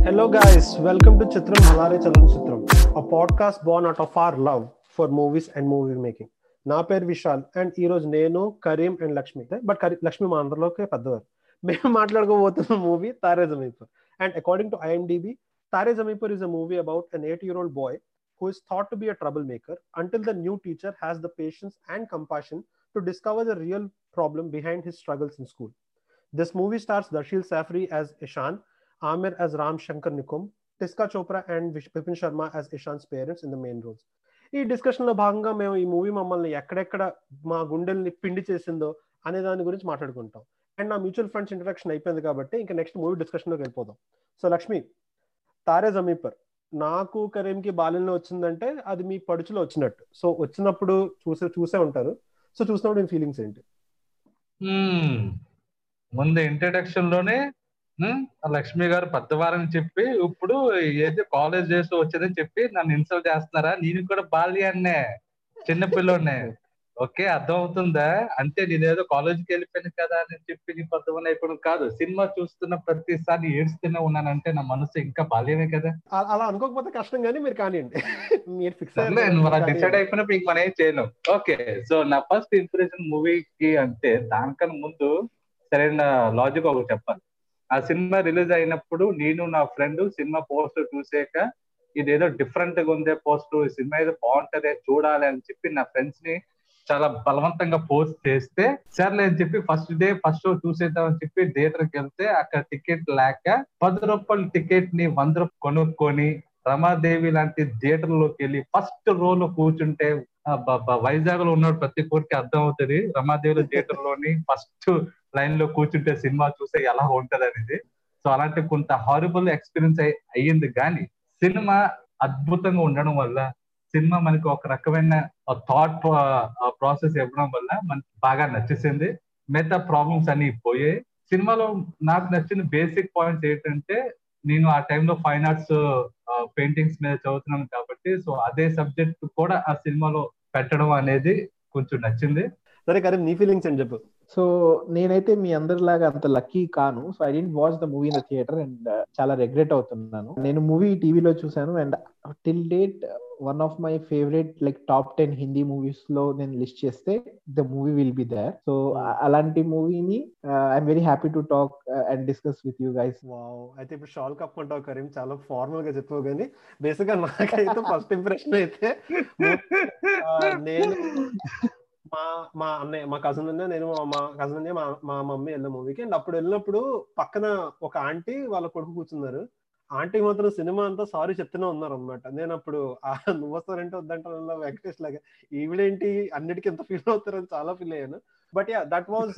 Hello, guys. Welcome to Chitram Halare Chalan Chitram, a podcast born out of our love for movies and movie making. నా పేరు Vishal and ఈ రోజు నేను Karim and Lakshmi but కరీ లక్ష్మి మా అందరిలోకి పెద్దవారు మేము మాట్లాడుకోబోతున్న movie Taare Zameen Par and according to IMDb Taare Zameen Par is a movie about an eight year old boy who is thought to be a troublemaker until the new teacher has the patience and compassion to discover the real problem behind his struggles in school. This movie stars Darshil Safri as Ishan, Amir as Ram Shankar Nikum, Tiska Chopra and Vish- Bipin Sharma as Ishan's parents in the main roles. ఈ discussion లో భాగంగా మేము ఈ movie మమ్మల్ని ఎక్కడెక్కడ మా గుండెల్ని పిండి చేసిందో అనే దాని గురించి మాట్లాడుకుంటాం అండ్ నా మ్యూచువల్ ఫండ్స్ ఇంట్రడక్షన్ అయిపోయింది కాబట్టి ఇంకా నెక్స్ట్ మూవీ డిస్కషన్ లోకి వెళ్ళిపోదాం సో లక్ష్మి తారే జమీపర్ నాకు కరీంకి బాల్యంలో వచ్చిందంటే అది మీ పడుచులో వచ్చినట్టు సో వచ్చినప్పుడు చూసే చూసే ఉంటారు సో చూసినప్పుడు ఫీలింగ్స్ ఏంటి మ్మ్. ముందు ఇంట్రడక్షన్ లోనే మ్మ్, ఆ లక్ష్మి గారు పెద్దవారని చెప్పి ఇప్పుడు ఏదో కాలేజ్ డేస్ లో వచ్చేదని చెప్పి నన్ను ఇన్సల్ట్ చేస్తున్నారా నేను కూడా బాల్యాన్నే చిన్న పిల్లోనే ఓకే అర్థం అవుతుందా అంటే నేనేదో కాలేజ్కి వెళ్ళిపోయాను కదా అని చెప్పి నీ పెద్దవాడిని అయిపోవడం కాదు సినిమా చూస్తున్న ప్రతిసారి ఏడుస్తూనే ఉన్నానంటే నా మనసు ఇంకా బాల్యమే కదా అ- అలా అనుకోకపోతే కష్టం కానీ మీరు కానివ్వండి మీరు ఫిక్స్ సర్లే నువ్వు అలా డిసైడ్ అయిపోయినప్పుడు ఇంక మనం ఏం చేయలేం ఓకే సో నా ఫస్ట్ ఇంప్రెషన్ మూవీకి అంటే దానికన్నా ముందు సరైన లాజిక్ ఒకటి చెప్పాలి ఆ సినిమా రిలీజ్ అయినప్పుడు నేను నా ఫ్రెండ్ సినిమా పోస్టర్ చూసాక ఇదేదో డిఫరెంట్ గా ఉందే పోస్టర్ ఈ సినిమా ఏదో బాగుంటదే చూడాలి అని చెప్పి నా ఫ్రెండ్స్ ని చాలా బలవంతంగా పోస్ట్ చేస్తే సర్లే అని చెప్పి ఫస్ట్ డే ఫస్ట్ షో చూసేద్దాం అని చెప్పి థియేటర్ కి వెళ్తే అక్కడ టికెట్ లేక పది రూపాయల టికెట్ ని వంద రూపాయలు కొనుక్కొని రమాదేవి లాంటి థియేటర్ లోకి వెళ్ళి ఫస్ట్ రో లో కూర్చుంటే వైజాగ్ లో ఉన్న ప్రతి కోరికి అర్థం అవుతుంది రమాదేవి థియేటర్ లోని ఫస్ట్ లైన్ లో కూర్చుంటే సినిమా చూస్తే ఎలా ఉంటది అనేది సో అలాంటి కొంత హారబుల్ ఎక్స్పీరియన్స్ అయ్యింది కానీ సినిమా అద్భుతంగా ఉండడం వల్ల సినిమా మనకి ఒక రకమైన థాట్ ప్రాసెస్ ఇవ్వడం వల్ల మనకి బాగా నచ్చేసింది మిగతా ప్రాబ్లమ్స్ అన్ని పోయాయి సినిమాలో నాకు నచ్చిన బేసిక్ పాయింట్స్ ఏంటంటే నేను ఆ టైంలో ఫైన్ ఆర్ట్స్ పెయింటింగ్స్ మీద చదువుతున్నాను కాబట్టి సో అదే సబ్జెక్ట్ కూడా ఆ సినిమాలో పెట్టడం అనేది కొంచెం నచ్చింది సరే కరీం నీ ఫీలింగ్స్ అని చెప్పు సో నేనైతే మీ అందరిలాగా అంత లక్కీ కాను so I didn't watch the movie in the theatre and చాలా రెగ్రెట్ అవుతున్నాను నేను మూవీ టీవీలో చూసాను and till date one of my favourite like top ten Hindi movies లో నేను లిస్ట్ చేస్తే the movie will be there so అలాంటి మూవీని I'm very happy to talk and discuss with you guys wow అయితే ఇప్పుడు షాల్ కప్పుకుంటావు కరీం చాలా ఫార్మల్ గా చెప్పావు కానీ బేసిక్ గా నాకైతే ఫస్ట్ ఇంప్రెషన్ అయితే ఆ, నేను మా మా అన్నయ్య మా కజిన్ అన్నయ్య నేను మా- మా కజిన్ అన్నయ్య మా మా మమ్మీ వెళ్ళిన మూవీకి అండ్ అప్పుడు వెళ్ళినప్పుడు పక్కన ఒక ఆంటీ వాళ్ళ కొడుకు కూర్చున్నారు ఆంటీ మాత్రం సినిమా అంతా సారీ చెప్తూనే ఉన్నారు అనమాట నేను అప్పుడు "ఆ, నువ్వు వస్తానంటే వద్దంటాను వెంకటేష్ లాగా ఈవిడేంటి అన్నిటికీ ఎంత ఫీల్ అవుతారని చాలా ఫీల్ అయ్యాను but yeah that was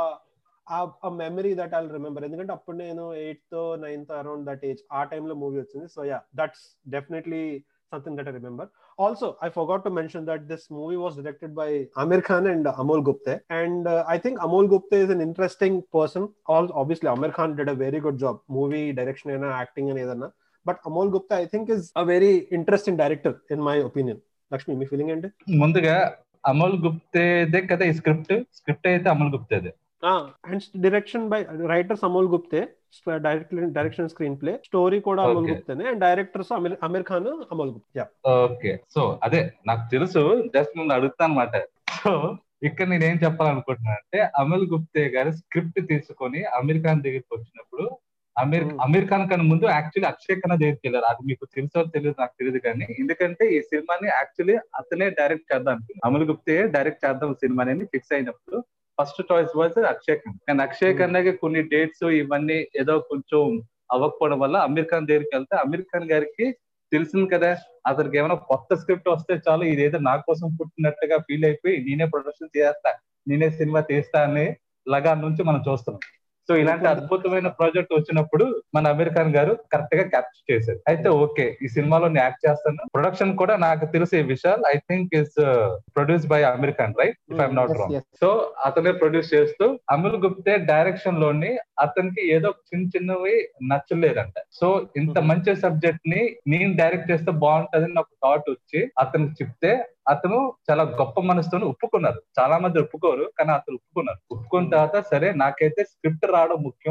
a memory that I remember ఎందుకంటే అప్పుడు నేను eighth ninth around that age ఆ టైంలో మూవీ వచ్చింది so yeah that's definitely something that I remember. Also, I forgot to mention that this movie was directed by Amir Khan and Amol Gupte. And uh, I think Amol Gupte is an interesting person. All obviously, Amir Khan did a very good job, movie direction and acting and edana. But Amol Gupta, I think, is a very interesting director, in my opinion. Lakshmi, మీ feeling ఏంటి ముందుగా అమల్ గుప్తేదే కదా ఈ script script అయితే అమల్ గుప్తేదే and direction by writers Amol Gupte direction screenplay story కూడా Amol Okay. గుప్తేనే and directors Aamir Aamir Khan Amol Gupte okay so అదే నాకు తెలుసు జస్ట్ నేను అడుగుతాను అనమాట సో ఇక్కడ నేను ఏం చెప్పాలనుకుంటున్నాను అంటే అమల్ గుప్తే గారు స్క్రిప్ట్ తీసుకొని అమీర్ ఖాన్ దగ్గరికి వచ్చినప్పుడు అమీర్ Hmm. అమీర్ ఖాన్ కన్నా ముందు యాక్చువల్లీ అక్షయ్ ఖన్నా దగ్గరికి వెళ్ళారు అది మీకు తెలుసో తెలియదు నాకు తెలియదు కానీ ఎందుకంటే ఈ సినిమాని యాక్చువల్లీ అతనే డైరెక్ట్ చేద్దాం అనుకున్నాను అమల్ గుప్తే డైరెక్ట్ చేద్దాం సినిమాని ఫిక్స్ అయినప్పుడు first choice was Akshay Khan కానీ అక్షయ్ Hmm. ఖన్నాకి కొన్ని డేట్స్ ఇవన్నీ ఏదో కొంచెం అవ్వకపోవడం వల్ల అమీర్ ఖాన్ దగ్గరికి వెళ్తే అమీర్ ఖాన్ గారికి తెలిసింది కదా అతనికి ఏమైనా కొత్త స్క్రిప్ట్ వస్తే చాలు ఇదేదో నా కోసం పుట్టినట్టుగా ఫీల్ అయిపోయి నేనే ప్రొడక్షన్ చేస్తా నేనే సినిమా తీస్తా అని లగాన్ నుంచి మనం చూస్తున్నాం సో ఇలాంటి అద్భుతమైన ప్రాజెక్ట్ వచ్చినప్పుడు మన అమీర్ ఖాన్ గారు కరెక్ట్ గా క్యాప్చర్ చేశారు అయితే ఓకే ఈ సినిమాలో నేను యాక్ట్ చేస్తాను ప్రొడక్షన్ కూడా నాకు తెలిసి Vishal I think is produce by Aamir Khan right if I'm not Yes, wrong yes. So అతనే ప్రొడ్యూస్ చేస్తూ అమిల్ గుప్తే డైరెక్షన్ లోని అతనికి ఏదో చిన్న చిన్నవి నచ్చలేదంట సో ఇంత Mhm. మంచి సబ్జెక్ట్ ని నేను డైరెక్ట్ చేస్తే బాగుంటదని నాకు థాట్ వచ్చి అతనికి చెప్తే అతను చాలా గొప్ప మనసుతో ఒప్పుకున్నారు చాలా మంది ఒప్పుకోరు కానీ అతను ఒప్పుకున్నారు ఒప్పుకున్న Hmm. తర్వాత సరే నాకైతే స్క్రిప్ట్ రావడం ముఖ్యం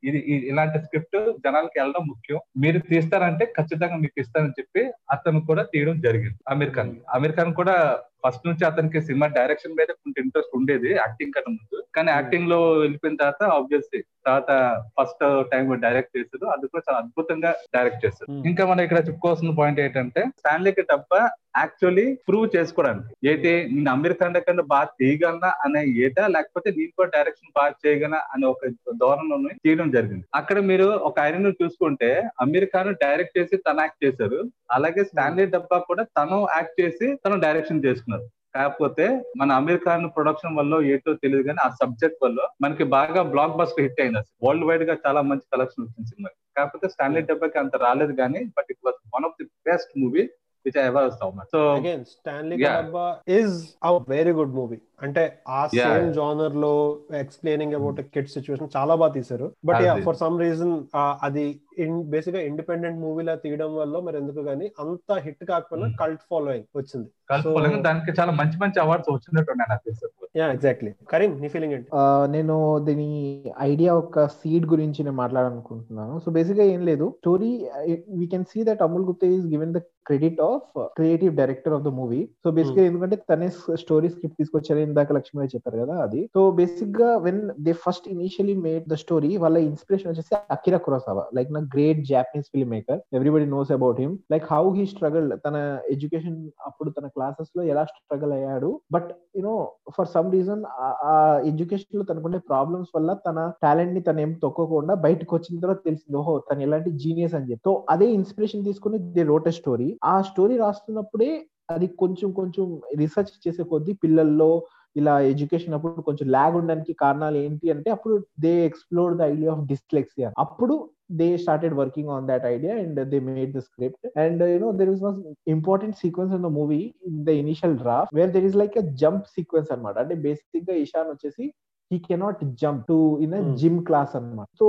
ఇది ఈ- ఇలాంటి స్క్రిప్ట్ జనాలకి వెళ్ళడం ముఖ్యం మీరు తీస్తారంటే ఖచ్చితంగా మీకు ఇస్తానని చెప్పి అతను కూడా తీయడం జరిగింది అమీర్ ఖాన్ అమీర్ ఖాన్ కూడా ఫస్ట్ నుంచి అతనికి సినిమా డైరెక్షన్ మీద కొంచెం ఇంట్రెస్ట్ ఉండేది యాక్టింగ్ కన్నా ముందు కానీ యాక్టింగ్ లో వెళ్ళిపోయిన తర్వాత ఆబ్వియస్లీ తర్వాత ఫస్ట్ టైం డైరెక్ట్ చేశారు అది కూడా చాలా అద్భుతంగా డైరెక్ట్ చేశారు Hmm. ఇంకా మనం ఇక్కడ చెప్పుకోవాల్సిన పాయింట్ ఏంటంటే స్టాన్లీకి తప్ప యాక్చువల్లీ ప్రూవ్ చేసుకోవడానికి ఏంటి నేను అమీర్ ఖాన్ కన్నా బాగా తీయగలనా అనే ఏటా లేకపోతే నేను కూడా డైరెక్షన్ బాగా చేయగలనా అనే ఒక ధోరణిని తీయడం జరిగింది అక్కడ మీరు ఒక ఆయన చూసుకుంటే అమీర్ ఖాన్ డైరెక్ట్ చేసి తను యాక్ట్ చేశారు అలాగే స్టాన్లీ డబ్బా కూడా తను యాక్ట్ చేసి తను డైరెక్షన్ చేసుకున్నారు కాకపోతే మన అమీర్ ఖాన్ ప్రొడక్షన్ వల్ల ఏటో తెలియదు కానీ ఆ సబ్జెక్ట్ వల్ల మనకి బాగా బ్లాక్ బస్టర్ హిట్ అయింది అసలు వరల్డ్ వైడ్ గా చాలా మంచి కలెక్షన్ వచ్చింది సినిమా కాకపోతే స్టాన్లీ డబ్బాకి అంత రాలేదు కానీ but it was one of the best movie which I ever saw much so again Stanley Yeah. Ka Dabba is a very good movie అంటే ఆ Yeah. సేమ్ జానర్ లో ఎక్స్ప్లెయినింగ్ అబౌట్ కిడ్ సిచ్యువేషన్ చాలా బాగా తీశారు బట్ యా అది. For some reason అది basic గా independent మూవీలా తీయడం వల్ల మరి ఎందుకు గానీ అంత హిట్ కాకపోయినా Hmm. కల్ట్ ఫాలోయింగ్ వచ్చింది కలుపుకోలేదు So- దానికి చాలా మంచి మంచి అవార్డ్స్ వచ్చినట్టు నాకు తెలుసు యా ఎగ్జాక్ట్లీ కరీం నీ ఫీలింగ్ ఏంటి ఆ, నేను దీని ఐడియా ఒక సీడ్ గురించి నేను మాట్లాడాలనుకుంటున్నాను సో బేసిక్ గా ఏం లేదు story we can see that Amol Gupta is given the credit of creative director of the movie so basic గా ఎందుకంటే తనే స్టోరీ స్క్రిప్ట్ తీసుకొచ్చారు ఇందాక లక్ష్మి గారు చెప్పారు కదా అది సో బేసిక్ గా when they first initially made the story వాళ్ళ ఇన్స్పిరేషన్ వచ్చేసి అకిరా కురోసావా లైక్ నా great Japanese film maker everybody knows about him like how he struggle తన ఎడ్యుకేషన్ అప్పుడు తన క్లాసెస్ లో ఎలా స్ట్రగల్ అయ్యాడు but you know for some reason ఆ ఎడ్యుకేషన్ లో తనకుండే ప్రాబ్లమ్స్ వల్ల తన టాలెంట్ ని తను ఏం తొక్కకుండా బయటకు వచ్చిన తర్వాత తెలిసింది ఓహో తను ఎలాంటి జీనియస్ అని చెప్పి సో అదే ఇన్స్పిరేషన్ తీసుకుని దే రోట్ ఎ స్టోరీ ఆ స్టోరీ రాస్తున్నప్పుడే అది కొంచెం కొంచెం రీసెర్చ్ చేసే కొద్దీ పిల్లల్లో ఇలా ఎడ్యుకేషన్ అప్పుడు కొంచెం ల్యాగ్ ఉండడానికి కారణాలు ఏంటి అంటే అప్పుడు they explore the idea of dyslexia అప్పుడు they started working on that idea and they made the script and uh, you know there is one important sequence in the movie in the initial draft where there is like a jump sequence అనమాట అంటే basic గా ఇషాన్ వచ్చేసి he cannot jump to in Hmm. Gym class అన్నమాట so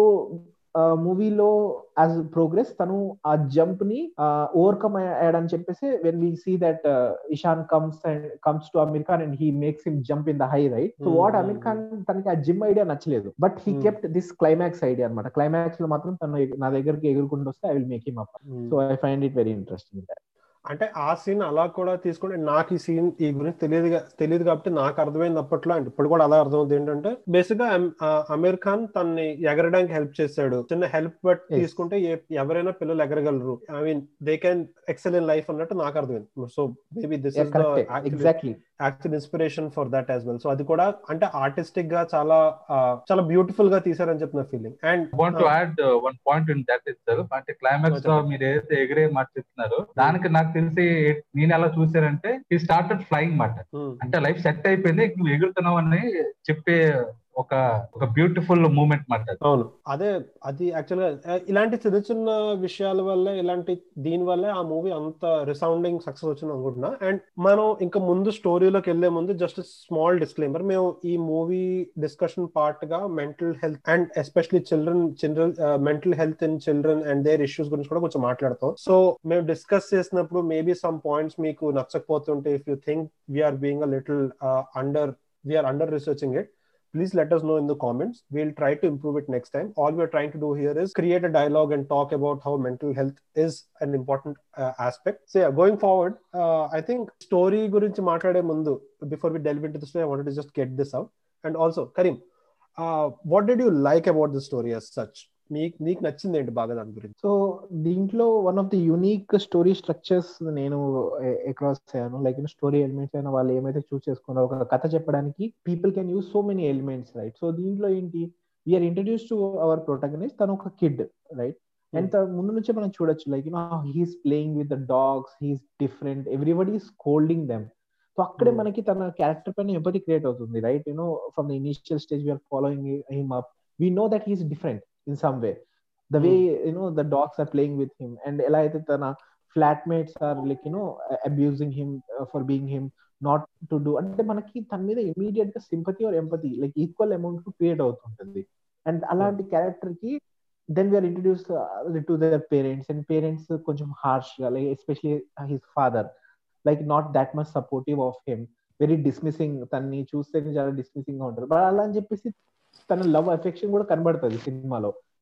మూవీలో as progress తను ఆ jump ని overcome అయ్యాడని చెప్పేసి when we see that Ishaan comes and comes to Aamir Khan and he makes him jump in the high right so Hmm, what hmm, Aamir Khan తనకి ఆ gym idea నచ్చలేదు but he Hmm. Kept this climax idea అనమాట climax లో మాత్రం తను ఎగ్- నా దగ్గరికి ఎగురుకుంటూ వస్తే I will make him up so I find it very interesting అంటే ఆ సీన్ అలా కూడా తీసుకుంటే నాకు ఈ సీన్ ఈ గురించి తెలియదు తెలియదు కాబట్టి నాకు అర్థమైంది అప్పట్లో అండ్ ఇప్పుడు కూడా అలా అర్థమవుతుంది ఏంటంటే బేసిక్ గా అమ్- ఆ అమీర్ ఖాన్ తన్ని ఎగరడానికి హెల్ప్ చేశాడు చిన్న హెల్ప్ బట్ Yes. తీసుకుంటే ఏ- ఎవరైనా పిల్లలు ఎగరగలరు I mean they can excel in life అన్నట్టు నాకు అర్థమైంది so maybe this is exactly actual inspiration for that as well so అది కూడా అంటే ఆర్టిస్టిక్ గా చాలా ఆ, చాలా బ్యూటిఫుల్ గా తీసారని చెప్పిన feeling and want to add one point in that ఇస్తారు అంటే క్లైమాక్స్ లో మీరు ఏదైతే ఎగిరే మాట చెప్తున్నారో దానికి నాకు తెలిసి నేను ఎలా చూసానంటే ఈ స్టార్టెడ్ ఫ్లయింగ్ మాట అంటే లైఫ్ సెట్ అయిపోయింది నువ్వు ఎగురుతున్నావు అని చెప్పే ఒక ఒక బ్యూటిఫుల్ మూమెంట్ మాట అది. అవును అదే అది యాక్చువల్ గా ఆ, ఇలాంటి చిన్న చిన్న విషయాల వల్ల ఇలాంటి దీని వల్లే ఆ మూవీ అంత రిసౌండింగ్ సక్సెస్ వచ్చింది అనుకుంటున్నా అండ్ మనం ఇంకా ముందు స్టోరీలోకి వెళ్లే ముందు జస్ట్ స్మాల్ డిస్క్లైమర్ మేము ఈ మూవీ డిస్కషన్ పార్ట్ గా mental health and especially children children mental health in children and their issues గురించి కూడా కొంచెం మాట్లాడతాం సో మేము డిస్కస్ చేసినప్పుడు మేబీ సమ్ పాయింట్స్ మీకు నచ్చకపోతుంటే if you think we're being a little under we're under researching it please let us know in the comments. We'll try to improve it next time. All we're trying to do here is create a dialogue and talk about how mental health is an important uh, aspect. So yeah, going forward, uh, I think story gurinchi matlade mundu before we delve into the story, I wanted to just get this out. And also, Karim, uh, what did you like about the story as such? మీకు నీకు నచ్చింది ఏంటి బాగా దాని గురించి so దీంట్లో one of the unique story structures నేను across అయ్యాను లైక్ స్టోరీ ఎలిమెంట్స్ అయినా వాళ్ళు ఏమైతే చూస్ చేసుకున్నారో ఒక కథ చెప్పడానికి people can use so many elements right so దీంట్లో ఏంటి we're introduced to our protagonist తను ఒక కిడ్ రైట్ అండ్ ముందు నుంచే మనం చూడొచ్చు like you know he's playing with the dogs he's different everybody scolding them so అక్కడే Hmm. మనకి తన క్యారెక్టర్ పైన ఎంపతి క్రియేట్ అవుతుంది right you know from the initial stage we're following him up we know that he's different in some way the way you know the dogs are playing with him and ఎలా అయితే తన flatmates are like you know abusing him for being him not to do అంటే మనకి తన మీద immediate గా sympathy or empathy like equal amount create అవుతుంటుంది and అలాంటి క్యారెక్టర్ కి then we're introduced to their parents and parents కొంచెం హార్ష్ గా like especially his father like not that much supportive of him very dismissing తన్ని చూస్తే చాలా dismissing గా ఉంటారు బట్ అలా అని చెప్పేసి తన లవ్ అఫెక్షన్ కూడా కనబడుతుంది సినిమాలో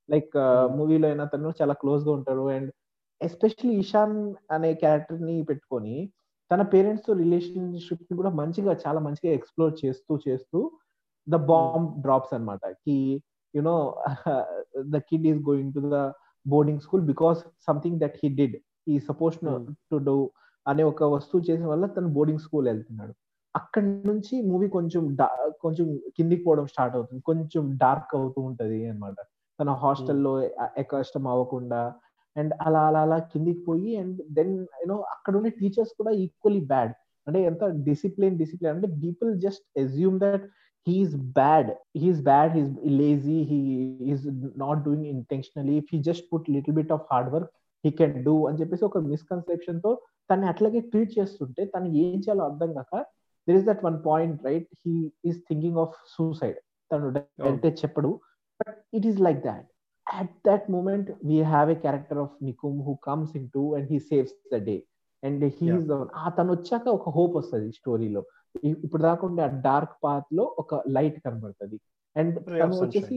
లైక్ మూవీలో అయినా తను చాలా క్లోజ్ గా ఉంటారు అండ్ ఎస్పెషల్లీ ఇషాన్ అనే క్యారెక్టర్ ని పెట్టుకొని తన పేరెంట్స్ తో రిలేషన్షిప్ ని కూడా మంచిగా చాలా మంచిగా ఎక్స్ప్లోర్ చేస్తూ చేస్తూ ద బాంబ్ డ్రాప్స్ అనమాట కి you know the kid is going to the boarding school because something that he did ఈ సపోజ్ టు డూ అనే ఒక వస్తువు చేసిన వల్ల తను బోర్డింగ్ స్కూల్ వెళ్తున్నాడు అక్కడి నుంచి మూవీ కొంచెం కొంచెం కిందికి పోవడం స్టార్ట్ అవుతుంది కొంచెం డార్క్ అవుతూ ఉంటది అనమాట తన హాస్టల్లో కష్టం అవ్వకుండా అండ్ అలా అలా అలా కిందికి పోయి అండ్ దెన్ యూనో అక్కడ ఉండే టీచర్స్ కూడా ఈక్వల్లీ బ్యాడ్ అంటే ఎంత డిసిప్లిన్ డిసిప్లిన్ అంటే people just assume that he's bad he's bad he's lazy he is not doing intentionally if he just put little bit of hard work he can do అని చెప్పేసి ఒక misconception తో తను అట్లాగే treat చేస్తుంటే తను ఏం చేయాలో అర్థం కాక there is that one point right he is thinking of suicide తను అంటే చెప్పడు but it is like that at that moment we have a character of nikum who comes into and he saves the day and he's తను వచ్చాక ఒక hope వస్తుంది స్టోరీలో ఇప్పుడు దాకా ఆ డార్క్ పాత్ లో ఒక లైట్ కనబడుతుంది అండ్ తను వచ్చేసి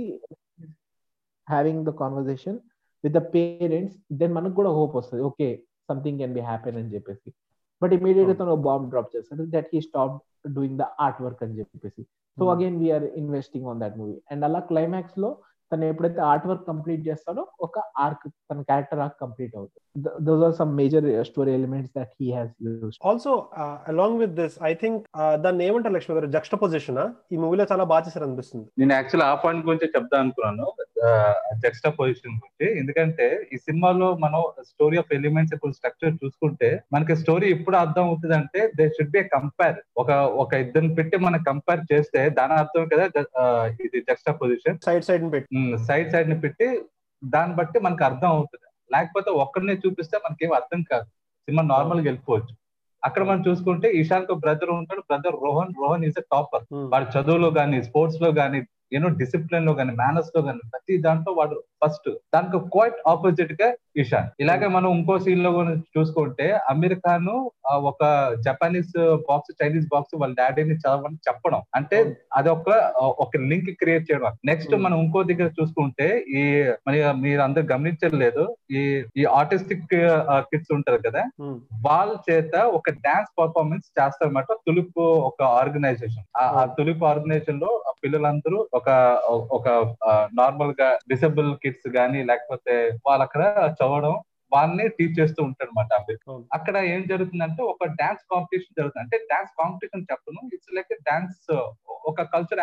having the conversation with the parents then మనకు కూడా హోప్ వస్తుంది okay something can be happen అని చెప్పేసి బట్ ఇమీడియట్ గా తను బాంబ్ డ్రాప్ చేస్తాడు that he stop doing the art work అని చెప్పేసి so again we're investing on that movie and అలా క్లైమాక్స్ లో తను ఎప్పుడైతే ఆర్ట్ వర్క్ కంప్లీట్ చేస్తాడో ఒక ఆర్క్ తన క్యారెక్టర్ ఆర్క్ కంప్లీట్ అవుతుంది those are some major story elements that he has used also along with this I think దాన్ని ఏమంటారు లక్ష్మి గారు జక్స్ట పొజిషన్ ఈ మూవీలో చాలా బాగా చేశారు అనిపిస్తుంది నేను యాక్చువల్ ఆ పాయింట్ గురించి చెప్తా అనుకున్నాను జక్స్ట పొజిషన్ గురించి ఎందుకంటే ఈ సినిమాలో మనం స్టోరీ ఆఫ్ ఎలిమెంట్స్ ఇప్పుడు స్ట్రక్చర్ చూసుకుంటే మనకి స్టోరీ ఎప్పుడు అర్థం అవుతుంది అంటే దే షుడ్ బి కంపేర్ ఒక ఒక ఇద్దరిని పెట్టి మనం కంపేర్ చేస్తే దాని అర్థం కదా ఇది జక్స్ట పొజిషన్ సైడ్ సైడ్ పెట్టి సైడ్ సైడ్ ని పెట్టి దాన్ని బట్టి మనకు అర్థం అవుతుంది లేకపోతే ఒక్కరినే చూపిస్తే మనకేం అర్థం కాదు సినిమా నార్మల్ గా వెళ్ళిపోవచ్చు అక్కడ మనం చూసుకుంటే ఇషాన్ కు బ్రదర్ ఉంటాడు brother Rohan Rohan is a topper వాడు చదువులో గానీ స్పోర్ట్స్ లో గానీ యూనో డిసిప్లిన్ లో గానీ మేనర్స్ లో గానీ ప్రతి దాంట్లో వాడు ఫస్ట్ దానికి క్వైట్ ఆపోజిట్ గా ఇషాన్ ఇలాగే మనం ఇంకో సీన్ లో చూసుకుంటే అమీర్ ఖాన్ ఒక జపానీస్ బాక్స్ చైనీస్ బాక్స్ వాళ్ళ డాడీని చదవని చెప్పడం అంటే అది ఒక ఒక లింక్ క్రియేట్ చేయడం నెక్స్ట్ మనం ఇంకో దగ్గర చూసుకుంటే ఈ మరి మీరు అందరు గమనించలేదు ఈ ఈ ఆర్టిస్టిక్ కిడ్స్ ఉంటారు కదా వాళ్ళ చేత ఒక డాన్స్ పర్ఫార్మెన్స్ చేస్తారన్నమాట తులుపు ఒక ఆర్గనైజేషన్ ఆ తులుపు ఆర్గనైజేషన్ లో పిల్లలందరూ ఒక ఒక నార్మల్ గా డిసబుల్ కిడ్స్ గానీ లేకపోతే వాళ్ళు అక్కడ చదవడం వాళ్ళని టీచ్ చేస్తూ ఉంటారు అనమాట అక్కడ ఏం జరుగుతుందంటే ఒక డాన్స్ కాంపిటీషన్ జరుగుతుంది అంటే డాన్స్ కాంపిటీషన్ చెప్పను ఇట్స్ లైక్ డాన్స్ ఒక culture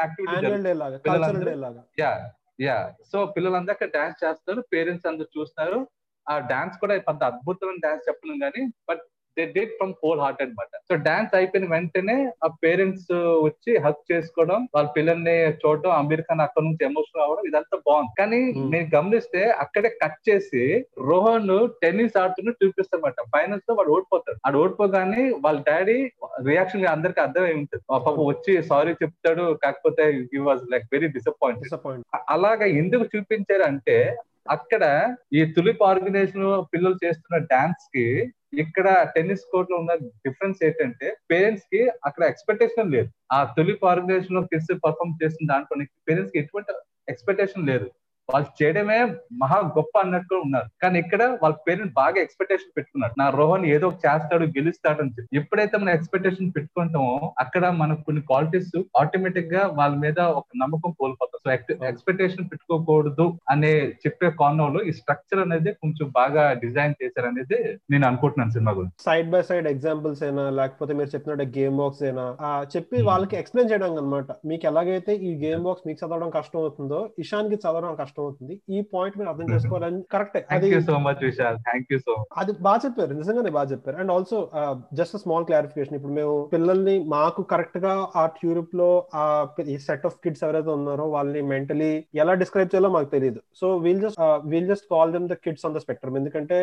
activity yeah yeah so పిల్లలందరూ అక్కడ డాన్స్ చేస్తారు పేరెంట్స్ అందరు చూస్తారు ఆ డాన్స్ కూడా పెద్ద అద్భుతమైన డాన్స్ చెప్పను కానీ but they did from whole heart అనమాట సో డాన్స్ అయిపోయిన వెంటనే ఆ పేరెంట్స్ వచ్చి హక్ చేసుకోవడం వాళ్ళ పిల్లల్ని చూడడం అమీర్ ఖాన్ అక్కడ నుంచి ఎమోషనల్ అవ్వడం ఇదంతా బాగుంది కానీ నేను గమనిస్తే అక్కడే కట్ చేసి రోహన్ టెన్నిస్ ఆడుతున్న చూపిస్తారన్నమాట ఫైనల్స్ లో వాడు ఓడిపోతాడు వాడు ఓడిపోగానే వాళ్ళ డాడీ రియాక్షన్ అందరికి అర్థమై ఉంటుంది పాప వచ్చి సారీ చెప్తాడు కాకపోతే he was like very disappoint అలాగా ఎందుకు చూపించారు అంటే అక్కడ ఈ తులిప్ ఆర్గనైజేషన్ పిల్లలు చేస్తున్న డాన్స్ కి ఇక్కడ టెన్నిస్ కోర్ట్ లో ఉన్న డిఫరెన్స్ ఏంటంటే పేరెంట్స్ కి అక్కడ ఎక్స్పెక్టేషన్ లేదు ఆ తులిప్ ఆర్గనైజేషన్ లో కిడ్స్ పర్ఫామ్ చేసిన దాంట్లో పేరెంట్స్ కి ఎటువంటి ఎక్స్పెక్టేషన్ లేదు వాళ్ళు చేయడమే మహా గొప్ప అన్నట్టు ఉన్నారు కానీ ఇక్కడ వాళ్ళ పేరెంట్ బాగా ఎక్స్పెక్టేషన్ పెట్టుకున్నారు నా రోహన్ ఏదో చేస్తాడు గెలుస్తాడు అని చెప్పి ఎప్పుడైతే మనం ఎక్స్పెక్టేషన్ పెట్టుకుంటామో అక్కడ మనకు కొన్ని క్వాలిటీస్ ఆటోమేటిక్ గా వాళ్ళ మీద ఒక నమ్మకం కోల్పోతాం సో ఎక్స్పెక్టేషన్ పెట్టుకోకూడదు అనే చెప్పే కోణంలో ఈ స్ట్రక్చర్ అనేది కొంచెం బాగా డిజైన్ చేశారు అనేది నేను అనుకుంటున్నాను సినిమా గురించి సైడ్ బై సైడ్ ఎగ్జాంపుల్స్ అయినా లేకపోతే మీరు చెప్పినట్టు గేమ్ బాక్స్ అయినా చెప్పి వాళ్ళకి ఎక్స్ప్లెయిన్ చేయడం అనమాట మీకు ఎలాగైతే ఈ గేమ్ బాక్స్ మీకు చదవడం కష్టం అవుతుందో ఇషాన్ కి చదవడం కష్టం అవుతుంది ఈ పాయింట్ మీరు అర్థం చేసుకోవాలని కరెక్ట్ అది so much Vishal thank you so అది బాగా చెప్పారు నిజంగానే బాగా చెప్పారు and also just small clarification ఇప్పుడు మేము పిల్లల్ని మాకు కరెక్ట్ గా ఆ ట్యూరిప్ లో ఆ ఈ సెట్ ఆఫ్ కిడ్స్ ఎవరైతే ఉన్నారో వాళ్ళని మెంటలీ ఎలా డిస్క్రైబ్ చేయాలో మాకు తెలియదు so we'll just we'll just call them the kids on the spectrum ఎందుకంటే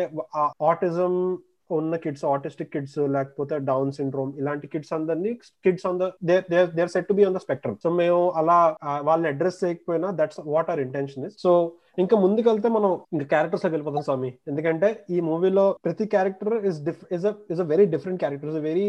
ఆటిజం ఉన్న కిడ్స్ ఆటిస్టిక్ కిడ్స్ లేకపోతే డౌన్ సిండ్రోమ్ ఇలాంటి కిడ్స్ అందరినీ kids on their set to be on the spectrum so మేము అలా వాళ్ళని అడ్రస్ చేయకపోయినా that's what our intention is so ఇంకా ముందుకెళ్తే మనం ఇంకా క్యారెక్టర్స్ లోకి వెళ్ళిపోతాం స్వామి ఎందుకంటే ఈ మూవీలో ప్రతి character is is is a very different character is very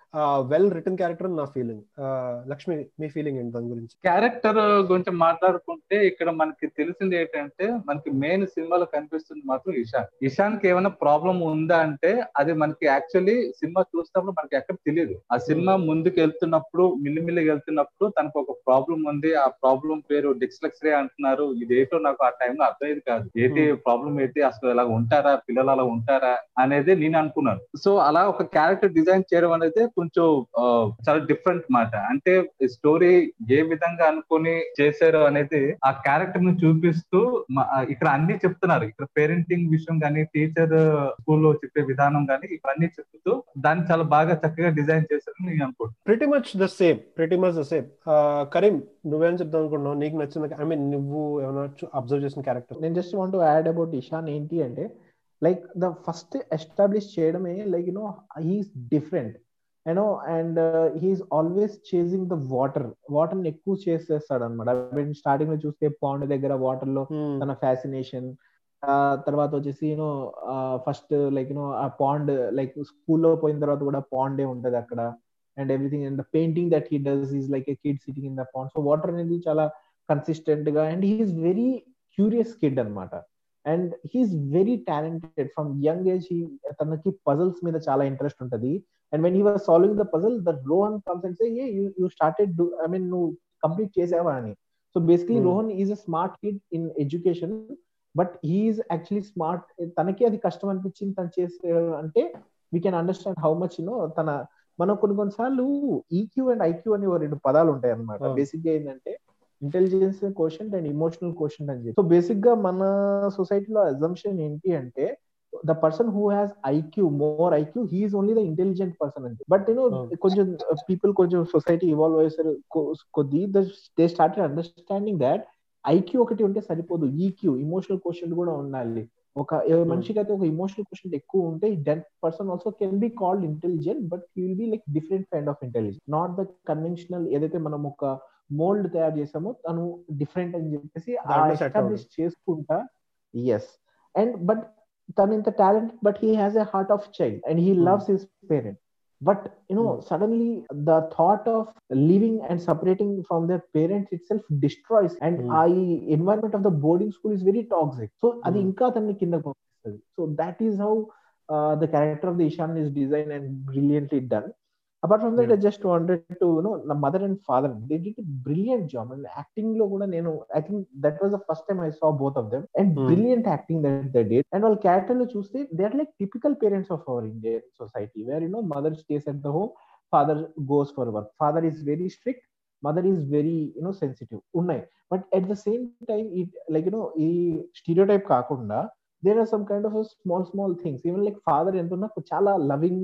well written character నా ఫీలింగ్ లక్ష్మి మీ ఫీలింగ్ ఏంటి దాని గురించి క్యారెక్టర్ గురించి మాట్లాడుకుంటే ఇక్కడ మనకి తెలిసింది ఏంటంటే మనకి మెయిన్ సినిమాలో కనిపిస్తుంది మాత్రం ఇషాన్ ఇషాన్ కి ఏమైనా ప్రాబ్లం ఉందా అంటే అది మనకి యాక్చువల్లీ సినిమా చూసినప్పుడు మనకి ఎక్కడ తెలియదు ఆ సినిమా ముందుకు వెళ్తున్నప్పుడు మిల్లిమిల్లికి వెళ్తున్నప్పుడు తనకు ఒక ప్రాబ్లం ఉంది ఆ ప్రాబ్లం పేరు డిక్స్లెక్సరీ అంటున్నారు ఇదేటో నాకు ఆ టైంలో అర్థమయ్యేది కాదు ఏంటి ప్రాబ్లం ఏంటి అసలు ఇలా ఉంటారా పిల్లలు అలా ఉంటారా అనేది నేను అనుకున్నాను సో అలా ఒక క్యారెక్టర్ డిజైన్ చేయడం అనేది కొంచెం ఆ, చాలా డిఫరెంట్ మాట అంటే స్టోరీ ఏ విధంగా అనుకుని చేశారు అనేది ఆ క్యారెక్టర్ ని చూపిస్తూ మ- ఆ, ఇక్కడ అన్ని చెప్తున్నారు ఇక్కడ పేరెంటింగ్ విషయం కానీ టీచర్ స్కూల్లో చెప్పే విధానం కానీ ఇవన్నీ చెప్తూ దాన్ని చాలా బాగా చక్కగా డిజైన్ చేశారని నేను అనుకుంటున్నాను pretty much the same pretty much the same Karim నువ్వేం చెప్తావు అనుకుంటున్నావు నీకు నచ్చిన ఐ మీన్ నువ్వు ఏమైనా అబ్జర్వ్ చేసిన క్యారెక్టర్ నేను just want add about Ishaan ఏంటి అంటే లైక్ ద ఫస్ట్ ఎస్టాబ్లిష్ చేయడమే like you know he's different you know and he's always chasing the water water ని ఎక్కువ చేసేస్తాడు అనమాట స్టార్టింగ్ లో చూస్తే పాండ్ దగ్గర వాటర్ లో తన ఫ్యాసినేషన్ తర్వాత వచ్చేసి యూనో ఫస్ట్ లైక్ యూనో ఆ పాండ్ లైక్ స్కూల్లో పోయిన తర్వాత కూడా పాండే ఉంటది అక్కడ and everything and the painting that he does is like a kid sitting in the pond so water అనేది చాలా కన్సిస్టెంట్ గా and he's very curious kid అనమాట and he's very talented from young age తనకి puzzles మీద చాలా interest ఉంటది and when he was solving the puzzle the Rohan comes and say a you started I mean నువ్వు complete చేసావా అని so basically Hmm. Rohan is a smart kid in education but he's actually smart తనకి అది కష్టం అనిపించింది తను చేసే అంటే we can understand how much you know తన మనం కొన్ని కొన్నిసార్లు ఈక్యూ అండ్ ఐక్యూ అని ఓ రెండు పదాలు ఉంటాయి అనమాట Oh. బేసిక్ గా ఏంటంటే intelligence question and emotional question అని చెప్పి సో బేసిక్ గా మన సొసైటీలో అజంప్షన్ ఏంటి అంటే the person who has IQ more IQ he's only the intelligent person అంటే బట్ యూనో Oh. కొంచెం పీపుల్ కొంచెం సొసైటీ ఇవాల్వ్ అయ్యేసరి కొద్ది they started understanding that IQ ఒకటి ఉంటే సరిపోదు ఈక్యూ ఇమోషనల్ క్వశ్చన్ కూడా ఉండాలి ఒక ఏ మనిషికి అయితే ఒక ఇమోషనల్ క్వశ్చన్ ఎక్కువ ఉంటే that person also can be called intelligent but he will be like different kind of intelligent not the conventional ఏదైతే మనం ఒక మోల్డ్ తయారు చేసామో తను డిఫరెంట్ అని చెప్పేసి దాంట్లో set ఎస్టాబ్లిష్ చేసుకుంటా ఎస్ అండ్ బట్ తను ఇంత talent but he has a heart of child and he Hmm. Loves his parent but you know Hmm. suddenly the thought of leaving and separating from their parents itself destroys and Hmm. I environment of the boarding school is very toxic so అది Hmm. ఇంకా అతన్ని కింద పంపిస్తుంది so that is how uh, the character of the Ishan is designed and brilliantly done apart from that Yeah. I just wanted to you know the mother and father they did a brilliant job and acting లో కూడా నేను I think that was the first time I saw both of them and Hmm. brilliant acting that they did and వాళ్ళ character లో చూస్తే they are like typical parents of our Indian society where you know mother stays at the home father goes for work father is very strict mother is very you know sensitive ఉన్నాయి but at the same time ఈ like you know ఈ stereotype కాకుండా there are some kind of small small things even like father ఎంత ఉన్నా చాలా loving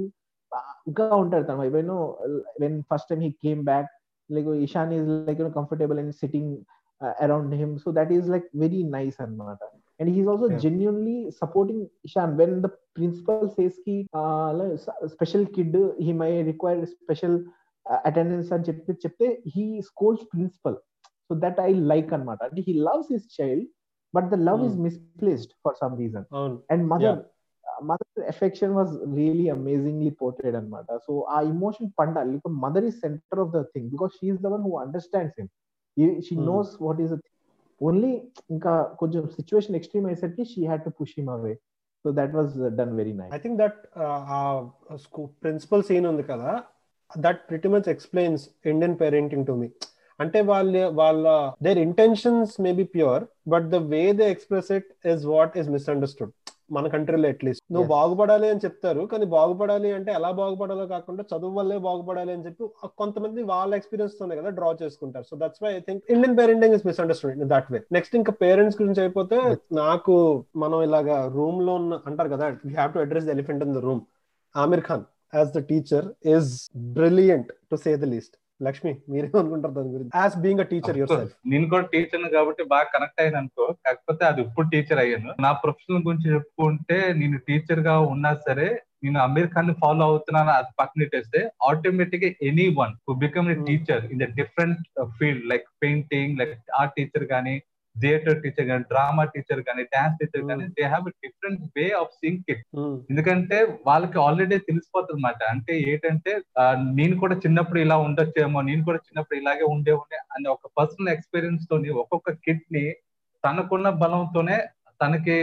గా ఉంటాడు తను ఏమైనా when first time he came back like Ishaan is like you know comfortable and sitting around him so that is like very nice అన్నమాట and he's also Yeah. genuinely supporting Ishan when the principal says ki uh, like, s- special kid he may require special uh, attendance అని చెప్పి చెప్తే he scolds principal so that I like అనమాట అంటే he loves his child but the love is Hmm. misplaced for some reason అవును and mother Yeah. uh, mother affection was really amazingly portrayed అనమాట so ఆ emotion పండాలి because mother is center of the thing because she is the one who understands him He- she Hmm. knows what is the only ఇంకా కొంచెం situation extreme అయ్యేసరికి she had to push him away so that was done very nice I think that ఆ principal scene ఉంది కదా that pretty much explains Indian parenting to me అంటే వాళ్ళ వాళ్ళ their intentions may be pure but the way they express it is what is misunderstood మన కంట్రీలో at least నువ్వు Yes. బాగుపడాలి అని చెప్తారు కానీ బాగుపడాలి అంటే ఎలా బాగుపడాలో కాకుండా చదువు వల్లే బాగుపడాలి అని చెప్పి ఆ కొంతమంది వాళ్ళ ఎక్స్పీరియన్స్ తోనే కదా డ్రా చేసుకుంటారు so that's why I think Indian parenting is misunderstood that way next ఇంకా పేరెంట్స్ గురించి అయిపోతే నాకు మనం ఇలాగా రూమ్ లో ఉన్న అంటారు కదా we have to address the elephant in the room Aamir Khan as the teacher is brilliant to say the least Lakshmi మీరేమనుకుంటారు దాని గురించి as being a teacher yourself నేను కూడా టీచర్ కాబట్టి బాగా కనెక్ట్ అయ్యాను అనుకో కాకపోతే అది ఇప్పుడు టీచర్ అయ్యాను నా ప్రొఫెషన్ గురించి చెప్పుకుంటే నేను టీచర్ గా ఉన్నా సరే నేను అమీర్ ఖాన్ ని ఫాలో అవుతున్నాను అది పక్కన పెట్టేస్తే ఆటోమేటిక్ గా any one who become a Hmm. Teacher in the different field like painting like art teacher గానీ థియేటర్ టీచర్ కానీ డ్రామా టీచర్ కానీ డాన్స్ టీచర్ కానీ they have different way of think it ఎందుకంటే వాళ్ళకి ఆల్రెడీ తెలిసిపోతుంది అనమాట అంటే ఏంటంటే నేను కూడా చిన్నప్పుడు ఇలా ఉండొచ్చేమో నేను కూడా చిన్నప్పుడు ఇలాగే ఉండేవునే అనే ఒక పర్సనల్ ఎక్స్పీరియన్స్ తోని ఒక్కొక్క కిడ్ ని తనకున్న బలంతోనే తనకి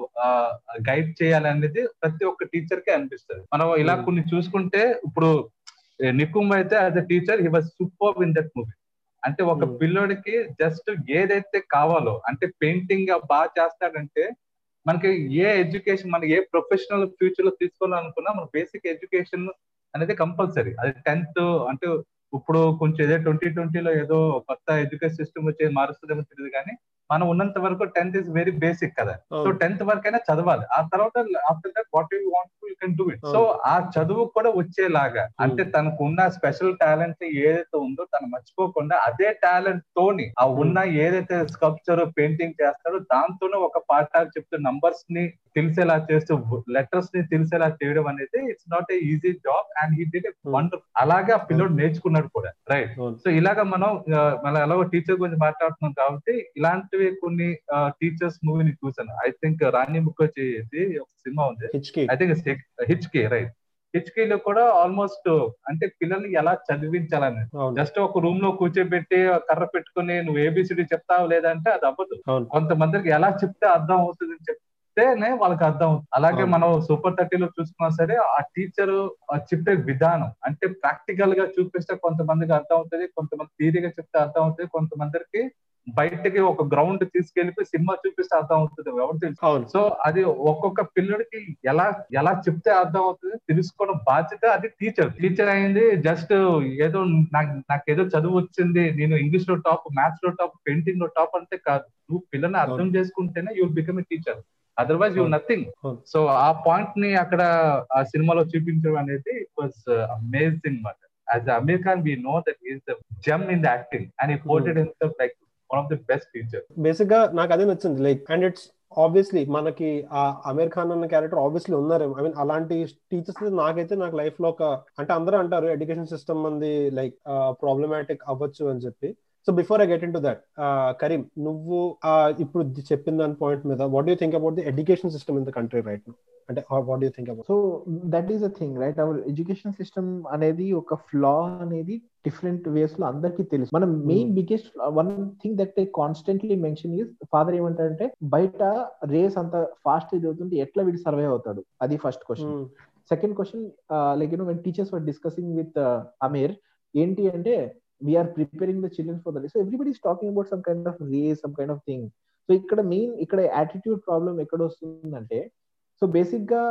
గైడ్ చేయాలనేది ప్రతి ఒక్క టీచర్ కి అనిపిస్తుంది మనం ఇలా కొన్ని చూసుకుంటే ఇప్పుడు నికుంబ్ అయితే as a teacher he was super in that movie అంటే ఒక పిల్లోడికి జస్ట్ ఏదైతే కావాలో అంటే పెయింటింగ్ బాగా చేస్తాడంటే మనకి ఏ ఎడ్యుకేషన్ మనకి ఏ ప్రొఫెషనల్ ఫ్యూచర్ లో తీసుకోవాలనుకున్నా మన బేసిక్ ఎడ్యుకేషన్ అనేది కంపల్సరీ అది టెన్త్ అంటే ఇప్పుడు కొంచెం ఏదో ట్వంటీ ట్వంటీలో ఏదో కొత్త ఎడ్యుకేషన్ సిస్టమ్ వచ్చి మారుస్తుందేమో తెలియదు కానీ మనం ఉన్నంత వరకు టెన్త్ ఇస్ వెరీ బేసిక్ కదా సో టెన్త్ వరకు అయినా చదవాలి ఆ తర్వాత after that what you want you can do it so ఆ చదువు కూడా వచ్చేలాగా అంటే తనకు ఉన్న స్పెషల్ టాలెంట్ ఏదైతే ఉందో తను మర్చిపోకుండా అదే టాలెంట్ తోని ఆ ఉన్న ఏదైతే స్కల్ప్చర్ పెయింటింగ్ చేస్తారో దాంతోనే ఒక పాఠాలు చెప్తూ నంబర్స్ ని తెలిసేలా చేస్తూ లెటర్స్ ని తెలిసేలా చేయడం అనేది it's not a easy job and he did wonder అలాగే ఆ పిల్లోడు నేర్చుకున్నాడు కూడా రైట్ సో ఇలాగా మనం మన ఎలాగో టీచర్ గురించి మాట్లాడుతున్నాం కాబట్టి ఇలాంటివి కొన్ని టీచర్స్ మూవీని చూసాను ఐ థింక్ రాణి ముఖర్జీ ఒక సినిమా ఉంది I think Hichki right Hichki లో కూడా ఆల్మోస్ట్ అంటే పిల్లల్ని ఎలా చదివించాలని జస్ట్ ఒక రూమ్ లో కూర్చోబెట్టి కర్ర పెట్టుకుని నువ్వు ఏబిసిడి చెప్తావు లేదంటే అది అవ్వదు కొంతమందికి ఎలా చెప్తే అర్థం అవుతుంది అని చెప్తేనే వాళ్ళకి అర్థం అవుతుంది అలాగే మనం సూపర్ థర్టీలో చూసుకున్నా సరే ఆ టీచర్ చెప్పే విధానం అంటే ప్రాక్టికల్ గా చూపిస్తే కొంతమందికి అర్థం అవుతుంది కొంతమంది థీరీగా చెప్తే అర్థం అవుతుంది కొంతమందికి బయటకి ఒక గ్రౌండ్ తీసుకెళ్లిపోయి సినిమా చూపిస్తే అర్థం అవుతుంది ఎవరు తెలుసు సో అది ఒక్కొక్క పిల్లడికి ఎలా ఎలా చెప్తే అర్థం అవుతుంది తెలుసుకోవడం బాధ్యత అది టీచర్ టీచర్ అయింది జస్ట్ ఏదో నాకు నాకు ఏదో చదువు వచ్చింది నేను ఇంగ్లీష్ లో టాప్ మ్యాథ్స్ లో టాప్ పెయింటింగ్ లో టాప్ అంటే కాదు నువ్వు పిల్లల్ని అర్థం చేసుకుంటేనే you become a teacher otherwise you nothing so ఆ పాయింట్ ని అక్కడ ఆ సినిమాలో చూపించడం అనేది ఇట్ వాజ్ అమేజింగ్ మాట as Aamir Khan we know that is the gem in the acting and he ported himself like one of the best teacher basic గా నాకు అదే నచ్చింది లైక్ అండ్ ఇట్స్ ఆబ్వియస్లీ మనకి ఆ అమీర్ ఖాన్ అన్న క్యారెక్టర్ ఆబ్వియస్లీ ఉన్నారు ఐ మీన్ అలాంటి టీచర్స్ నాకైతే నాకు లైఫ్ లో ఒక అంటే అందరూ అంటారు ఎడ్యుకేషన్ సిస్టమ్ మంది లైక్ ప్రాబ్లమాటిక్ అవ్వచ్చు అని చెప్పి so before I get into that Karim నువ్వు ఇప్పుడు చెప్పిన దాని పాయింట్ మీద what you think about the education system in the country right అంటే what you think about so that is a thing right our education system అనేది ఒక ఫ్లా అనేది different ways లో అందరికీ తెలుసు మనం main biggest one thing that I constantly mention is father ఏమంటారంటే బయట రేస్ అంత ఫాస్ట్ చదువుతుంటే ఎట్లా వీడు సర్వే అవుతాడు అది first question second question like you know when teachers were discussing with Aamir ఏంటి అంటే we are preparing the children for the so everybody is talking about some kind of race some kind of thing so ఇక్కడ main ఇక్కడ attitude problem ఎక్కడ వస్తుందంటే so basic గా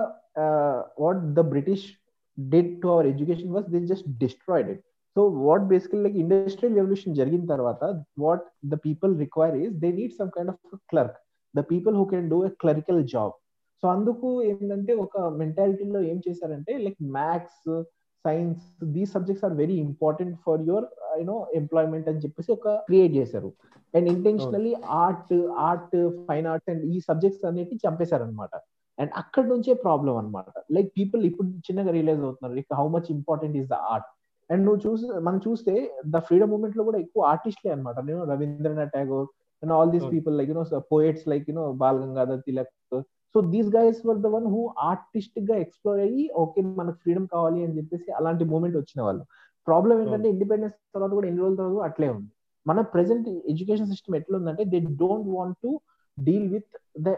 what the British did to our education was they just destroyed it so what basical like industrial revolution జరిగిన తర్వాత what the people require is they need some kind of clerk the people who can do a clerical job so అందుకు ఏంటంటే ఒక మెంటాలిటీలో ఏం చేశారంటే like maths science these subjects are very important for your you know employment అని చెప్పేసి ఒక create చేశారు and intentionally art art fine arts and ఈ సబ్జెక్ట్స్ అన్నిటి చంపేశారు అనమాట అండ్ అక్కడ నుంచే ప్రాబ్లం అనమాట లైక్ పీపుల్ ఇప్పుడు చిన్నగా రియలైజ్ అవుతున్నారు like how much important is the art and నువ్వు చూసి మనం చూస్తే ద ఫ్రీడమ్ మూమెంట్ లో కూడా ఎక్కువ ఆర్టిస్ట్లే అనమాట నేను Rabindranath Tagore and all these people like you know poets like you know Bal Gangadhar Tilak so these guys were the one who artistic గా ఎక్స్ప్లోర్ అయ్యి ఓకే మనకు ఫ్రీడమ్ కావాలి అని చెప్పేసి అలాంటి మూమెంట్ వచ్చిన వాళ్ళు ప్రాబ్లం ఏంటంటే ఇండిపెండెన్స్ తర్వాత కూడా ఎన్ని రోజుల తర్వాత అట్లే ఉంది మన ప్రెసెంట్ ఎడ్యుకేషన్ సిస్టమ్ ఎట్లా ఉందంటే they don't want to deal with the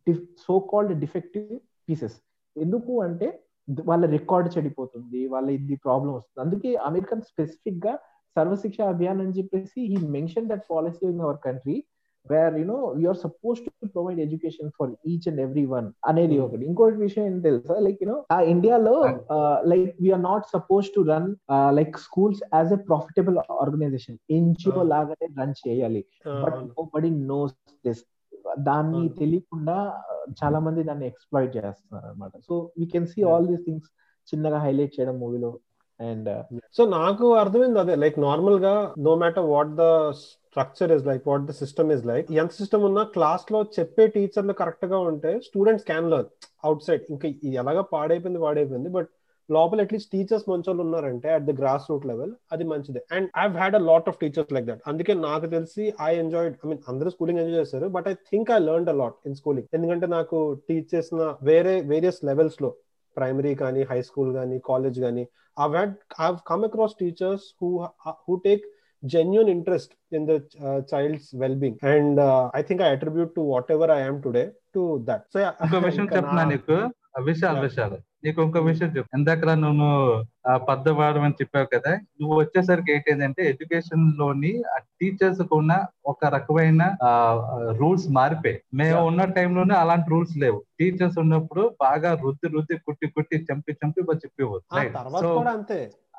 so called defective pieces ఎందుకు అంటే వాళ్ళ రికార్డ్ చెడిపోతుంది వాళ్ళ ఇది ప్రాబ్లం వస్తుంది అందుకే అమెరికన్ స్పెసిఫిక్ గా సర్వశిక్ష అభియాన్ అని చెప్పేసి he mention that policy in our country where you know you are suppose to provide education for each and every one అనేది ఒకటి ఇంకోటి విషయం ఏం తెలుసా లైక్ యూనో ఆ ఇండియాలో like we are not suppose to run like schools as a profitable organisation NGO లాగానే run చేయాలి but nobody knows this దాన్ని తెలియకుండా చాలా మంది దాన్ని ఎక్స్ప్లాయిట్ చేస్తున్నారు అనమాట so we can see all these things చిన్నగా హైలైట్ చేయడం మూవీలో అండ్ సో నాకు అర్థమైంది అదే లైక్ నార్మల్ గా no matter what the structure is like what the system is like ఎంత సిస్టమ్ ఉన్నా క్లాస్ లో చెప్పే టీచర్లు కరెక్ట్ గా ఉంటే students can learn outside ఇంకా ఎలాగా పాడైపోయింది పాడైపోయింది బట్ లోపల అట్లీస్ట్ టీచర్స్ మంచోళ్ళు ఉన్నారంటే at the grass root level అది మంచిదే and I had a lot of teachers like that అందుకే నాకు తెలిసి ఐ ఎంజాయ్డ్ ఐ మీన్ అందరూ స్కూలింగ్ ఎంజాయ్ చేస్తారు but I think I learn a lot in schooling ఎందుకంటే నాకు టీచ్ చేసిన వేరే వేరియస్ లెవెల్స్ లో ప్రైమరీ కానీ హై స్కూల్ కానీ కాలేజ్ కానీ I had I come across teachers who who take genuine interest in the uh, child's well-being and uh, i think i attribute to whatever i am today to that so yeah ఇంకో విషయం చెప్పనా నీకు విశాల్ విశాల్ నీకు ఇంకో విషయం చెప్పు ఇందాక నువ్వు పద్దవాడు అని చెప్పావు కదా నువ్వు వచ్చేసరికి ఏంటంటే ఎడ్యుకేషన్ లోని టీచర్స్ ఉన్న ఒక రకమైన రూల్స్ మారిపోయి మేము ఉన్న టైంలోనే అలాంటి రూల్స్ లేవు టీచర్స్ ఉన్నప్పుడు బాగా రుద్ది రుద్ది కుట్టి కుట్టి చంపి చంపి చెప్పేవారు తర్వాత కూడా అంతే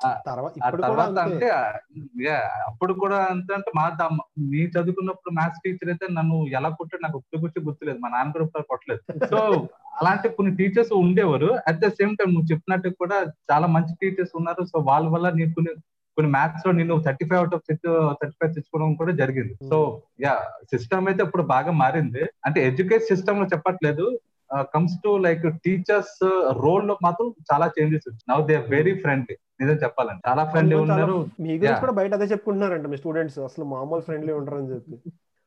తర్వాత అంటే అప్పుడు కూడా అంతే అంటే మా నీ చదువుకున్నప్పుడు మ్యాథ్స్ టీచర్ అయితే నన్ను ఎలా కొట్టాడు నాకు ఒక్క గుర్తు గుర్తులేదు మా నాన్న కూడా కొట్టలేదు సో అలాంటి కొన్ని టీచర్స్ ఉండేవారు అట్ ద సేమ్ టైం నువ్వు చెప్పినట్టు కూడా చాలా మంచి టీచర్స్ ఉన్నారు సో వాళ్ళ వల్ల నీకు కొన్ని కొన్ని మ్యాథ్స్ లో నేను thirty five out of thirty five తెచ్చుకోవడం కూడా జరిగింది సో యా సిస్టమ్ అయితే ఇప్పుడు బాగా మారింది అంటే ఎడ్యుకేషన్ సిస్టమ్ లో చెప్పట్లేదు comes to like teachers role లో మాత్రం చాలా changes now they very friendly నిజం చెప్పాలండి చాలా ఫ్రెండ్లీ ఉన్నారు మీ గురించి కూడా బయట అదే చెప్పుకుంటున్నారంట మీ స్టూడెంట్స్ అసలు మామూలు ఫ్రెండ్లీ ఉంటారు అని చెప్పి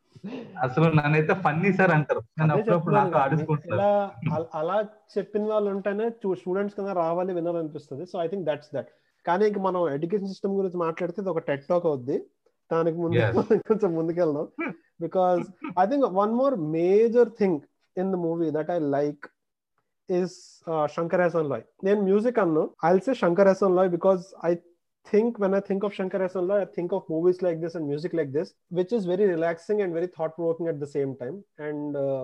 అసలు నన్నైతే ఫన్నీ సార్ అంటారు అప్పుడప్పుడు నాకు ఆడుకుంటున్నారు అలా చెప్పిన వాళ్ళు ఉంటేనే స్టూడెంట్స్ కింద రావాలి వినాలనిపిస్తుంది so I think that's that కానీ ఇంక మనం ఎడ్యుకేషన్ సిస్టమ్ గురించి మాట్లాడితే ఇది ఒక టెట్ టాక్ అవుద్ది దానికి ముందు కొంచెం ముందుకెళ్దాం because I think one more major thing in the movie that I like is uh, Shankar Hassan Loy. Then music anno, I'll say Shankar Hassan Loy because I think when I think of Shankar Hassan Loy, I think of movies like this and music like this, which is very relaxing and very thought provoking at the same time. And uh,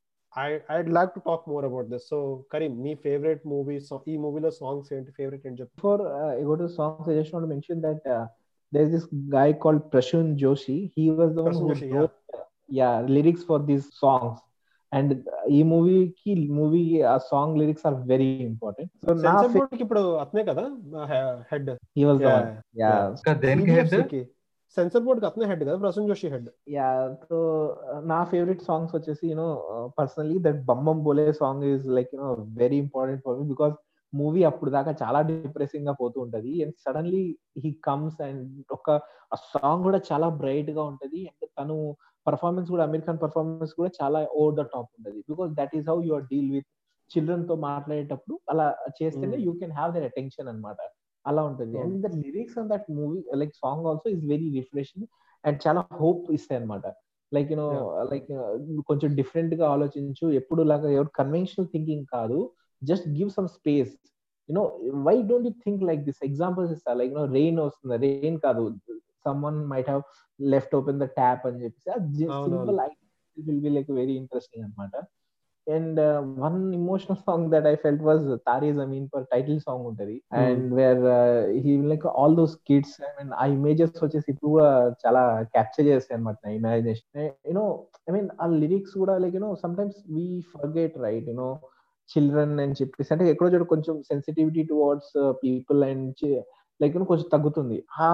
I I'd like to talk more about this. So Karim, me favorite movie, so e movie lo songs and favorite in Japan. Before uh, I go to songs, I just want to mention that uh, there's this guy called Prashun Joshi. He was the Prashun one who Joshi, wrote, yeah, lyrics for these songs. And ఈ మూవీకి movie ఆ song lyrics are very important so నా censor board కి ఇప్పుడు అతనే కదా head he was the yeah దేనికి head censor board కి అతనే హెడ్ కదా ప్రసన్ జోషి హెడ్ యా సో నా ఫేవరెట్ సాంగ్స్ వచ్చేసి you know personally that బమ్మం Bole song is like you know very important for me because movie అప్పుడు దాకా చాలా డిప్రెసింగ్ గా పోతూ ఉంటది and suddenly he comes and ఒక ఆ సాంగ్ కూడా చాలా బ్రైట్ గా ఉంటది అండ్ తను పర్ఫార్మెన్స్ కూడా అమెరికన్ పర్ఫార్మెన్స్ కూడా చాలా ఓవర్ ద టాప్ ఉంటది because that is how your deal with children తో మాట్లాడేటప్పుడు అలా చేస్తేనే you can have their attention అనమాట అలా ఉంటుంది and the lyrics on that movie like song also is very refreshing and చాలా హోప్ ఇస్తాయి అనమాట లైక్ యూనో లైక్ కొంచెం డిఫరెంట్ గా ఆలోచించు ఎప్పుడు లాగా ఎవరు కన్వెన్షనల్ థింకింగ్ కాదు just give some space you know why don't you think like this examples ఇస్తా లైక్ యూనో రెయిన్ వస్తుంది రెయిన్ కాదు someone might have left open the tap అని చెప్పేసి simple will be like very interesting అనమాట and one emotional song that I felt was Taare Zameen Par title song ఉంటది and where he like all those kids I mean ఆ images వచ్చేసి ఇప్పుడు కూడా చాలా capture చేస్తాయి అనమాట నా ఇమాజినేషన్ యూనో ఐ మీన్ ఆ లిరిక్స్ కూడా like you know sometimes we forget right you know children అని చెప్పేసి అంటే ఎక్కడో చోట కొంచెం sensitivity towards people and like కొంచెం తగ్గుతుంది ఆ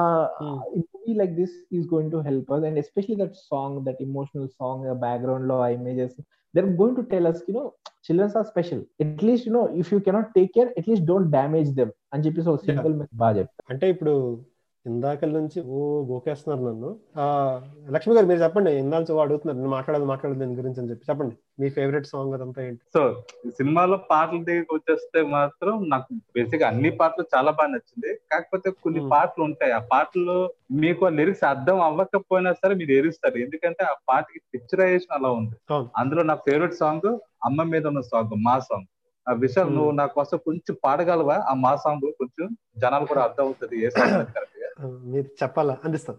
movie like this is going to help us and especially that song that emotional song background లో ఆ images they're going to tell us you know childrens are special at least you know if you cannot take care at least don't damage them అని చెప్పేసి ఒక simple message బాగా చెప్తాను అంటే ఇప్పుడు ఇందాక నుంచి ఓ గోకేస్తున్నారు నన్ను లక్ష్మి గారు మీరు చెప్పండి ఇందాక అడుగుతున్నారు నేను మాట్లాడదు మాట్లాడదు దీని గురించి అని చెప్పి చెప్పండి మీ ఫేవరెట్ సాంగ్ అదంతా ఏంటి సో సినిమాలో పాటల దగ్గరికి వచ్చేస్తే మాత్రం నాకు బేసిక్ అన్ని పాటలు చాలా బాగా నచ్చింది కాకపోతే కొన్ని పాటలు ఉంటాయి ఆ పాటలు మీకు ఆ లిరిక్స్ అర్థం అవ్వకపోయినా సరే మీరు ఎరుస్తారు ఎందుకంటే ఆ పాటకి పిక్చరైజేషన్ అలా ఉంది అందులో నా ఫేవరెట్ సాంగ్ అమ్మ మీద ఉన్న సాంగ్ మా సాంగ్ ఆ విషయం నువ్వు నా కోసం కొంచెం పాడగలవా ఆ మా సాంగ్ కొంచెం జనాలు కూడా అర్థం అవుతుంది ఏ సాంగ్ కరెక్ట్ మీరు చెప్పాలా అందిస్తాను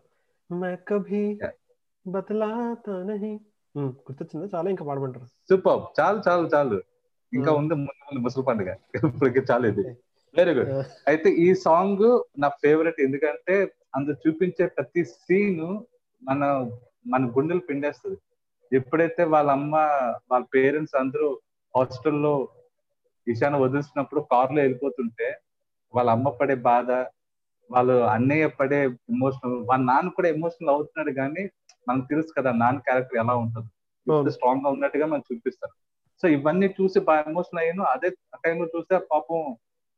బతలాతా నహీ గుర్తొచ్చిందా చాలా ఇంకా పాడమంటారు సూపర్ చాలు చాలు చాలు ఇంకా ఉంది ముందు ముందు ముసలి పండుగ ఇప్పటికి చాలు ఇది వెరీ గుడ్ అయితే ఈ సాంగ్ నా ఫేవరెట్ ఎందుకంటే అందులో చూపించే ప్రతి సీన్ మన మన గుండెలు పిండేస్తుంది ఎప్పుడైతే వాళ్ళ అమ్మ వాళ్ళ పేరెంట్స్ అందరూ హాస్టల్లో ఇషాను వదిలిసినప్పుడు కారులో వెళ్ళిపోతుంటే వాళ్ళ అమ్మ పడే బాధ వాళ్ళు అన్నయ్య పడే ఎమోషనల్ వాళ్ళ నాన్న కూడా ఎమోషనల్ అవుతున్నాడు కానీ మనకు తెలుసు కదా నాన్న క్యారెక్టర్ ఎలా ఉంటుంది స్ట్రాంగ్ గా ఉన్నట్టుగా మనం చూపిస్తారు సో ఇవన్నీ చూసి బాగా ఎమోషనల్ అయ్యాను అదే టైంలో చూస్తే పాపం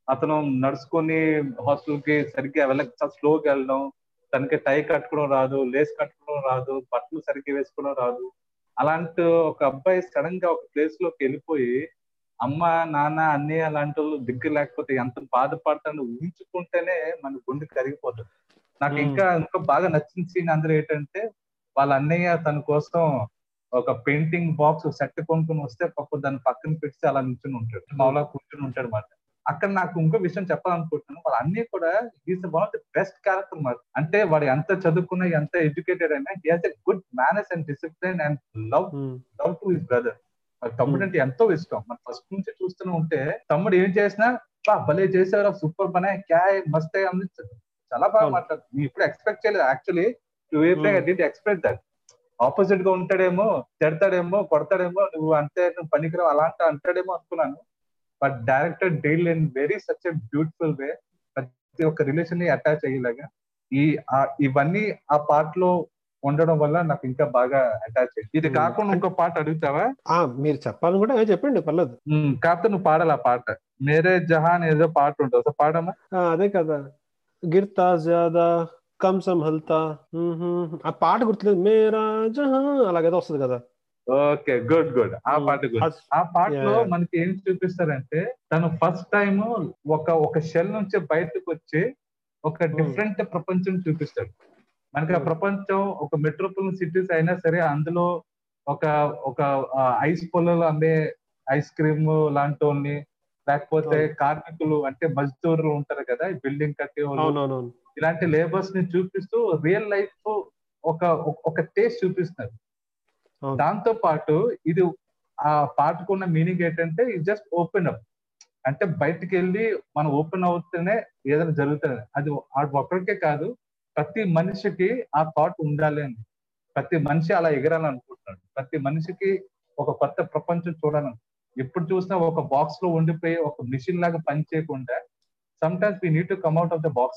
అతను నడుచుకొని హాస్టల్ కి సరిగ్గా వెళ్ళక చాలా స్లోగా వెళ్ళడం తనకి టై కట్టుకోవడం రాదు లేస్ కట్టుకోవడం రాదు బట్టలు సరిగ్గా వేసుకోవడం రాదు అలాంటి ఒక అబ్బాయి సడన్ గా ఒక ప్లేస్ లోకి వెళ్ళిపోయి అమ్మ నాన్న అన్నయ్య అలాంటి వాళ్ళు దగ్గర లేకపోతే ఎంత బాధపడతాను ఊహించుకుంటేనే మన గుండె కరిగిపోతుంది నాకు Hmm. ఇంకా ఇంకా బాగా నచ్చిన సీన్ అందరూ ఏంటంటే వాళ్ళ అన్నయ్య తన కోసం ఒక పెయింటింగ్ బాక్స్ సెట్ కొనుక్కొని వస్తే పాపం దాన్ని పక్కన పెట్టి అలా నిల్చుని ఉంటాడు మామూలుగా కూర్చుని ఉంటాడు అనమాట అక్కడ నాకు ఇంకో విషయం చెప్పాలనుకుంటున్నాను వాళ్ళ అన్నయ్య కూడా is one of the best character మాట అంటే వాడు ఎంత చదువుకున్నా ఎంత ఎడ్యుకేటెడ్ అయినా he has a good manners and discipline and love um, love to his brother తమ్ముడు అంటే ఎంతో ఇష్టం మన ఫస్ట్ నుంచి చూస్తూనే ఉంటే తమ్ముడు ఏం చేసినా బా భలే చేశారు సూపర్ బనే క్యా మస్తే అని చాలా బాగా అవును. మాట్లాడుతుంది నేను ఇప్పుడు ఎక్స్పెక్ట్ చేయలేదు actually to Hmm. Expect that opposite గా ఉంటాడేమో తిడతాడేమో కొడతాడేమో నువ్వు అంతే నువ్వు పనికిరావు అలాంటి అంటాడేమో అనుకున్నాను but director deal in very such a beautiful way ప్రతి ఒక్క రిలేషన్ ని అటాచ్ అయ్యేలాగా ఈ ఆ- ఇవన్నీ ఆ పార్ట్ లో ఉండడం వల్ల నాకు ఇంకా బాగా అటాచ్ అయ్యింది ఇది Hmm. కాకుండా ఇంకో పాట అడుగుతావా ఆ, మీరు చెప్పాలని కూడా ఏ చెప్పండి పర్లేదు ఉమ్, కాకపోతే నువ్వు పాడాలి ఆ పాట మేరే జహాన్ ఏదో పాట ఉంటుంది ఒకసారి పాడమ్మా ఆ, అదే కదా గిర్తా జ్యాదా కమ్ సంహల్తా ఉమ్, ఉమ్, ఆ పాట గుర్తులేదు మేరా జహా అలాగేదో వస్తుంది కదా ఓకే గుడ్ గుడ్ ఆ ఉమ్, పాట గుడ్ అస్- ఆ పాటలో Yeah. మనకి ఏం చూపిస్తారంటే తను ఫస్ట్ టైం ఒక ఒక షెల్ నుంచి బయటకు వచ్చి ఒక డిఫరెంట్ ప్రపంచం చూపిస్తాడు మనకి ఆ Hmm. ప్రపంచం ఒక మెట్రోపాలిటన్ సిటీస్ అయినా సరే అందులో ఒక ఒక ఐస్ పొలాలు అమ్మే ఐస్ క్రీమ్ లాంటి వాళ్ళని లేకపోతే అవును. కార్మికులు అంటే మజ్దూర్లు ఉంటారు కదా బిల్డింగ్ కట్టే వాళ్ళు అవునవునవును ఇలాంటి లేబర్స్ ని చూపిస్తూ రియల్ లైఫ్ ఒక ఒక టేస్ట్ చూపిస్తున్నారు అవును. దాంతో పాటు ఇది ఆ పాటకున్న మీనింగ్ ఏంటంటే ఇది జస్ట్ ఓపెన్ అప్ అంటే బయటికి వెళ్ళి మనం ఓపెన్ అవుతూనే ఏదైనా జరుగుతుంది అది ఆ ఒక్కరికే కాదు ప్రతి మనిషికి ఆ థాట్ ఉండాలి అని ప్రతి మనిషి అలా ఎగరాలనుకుంటున్నాడు ప్రతి మనిషికి ఒక కొత్త ప్రపంచం చూడాలని ఎప్పుడు చూసినా ఒక బాక్స్ లో ఉండిపోయి ఒక మిషన్ లాగా పని చేయకుండా sometimes we need to come out of the box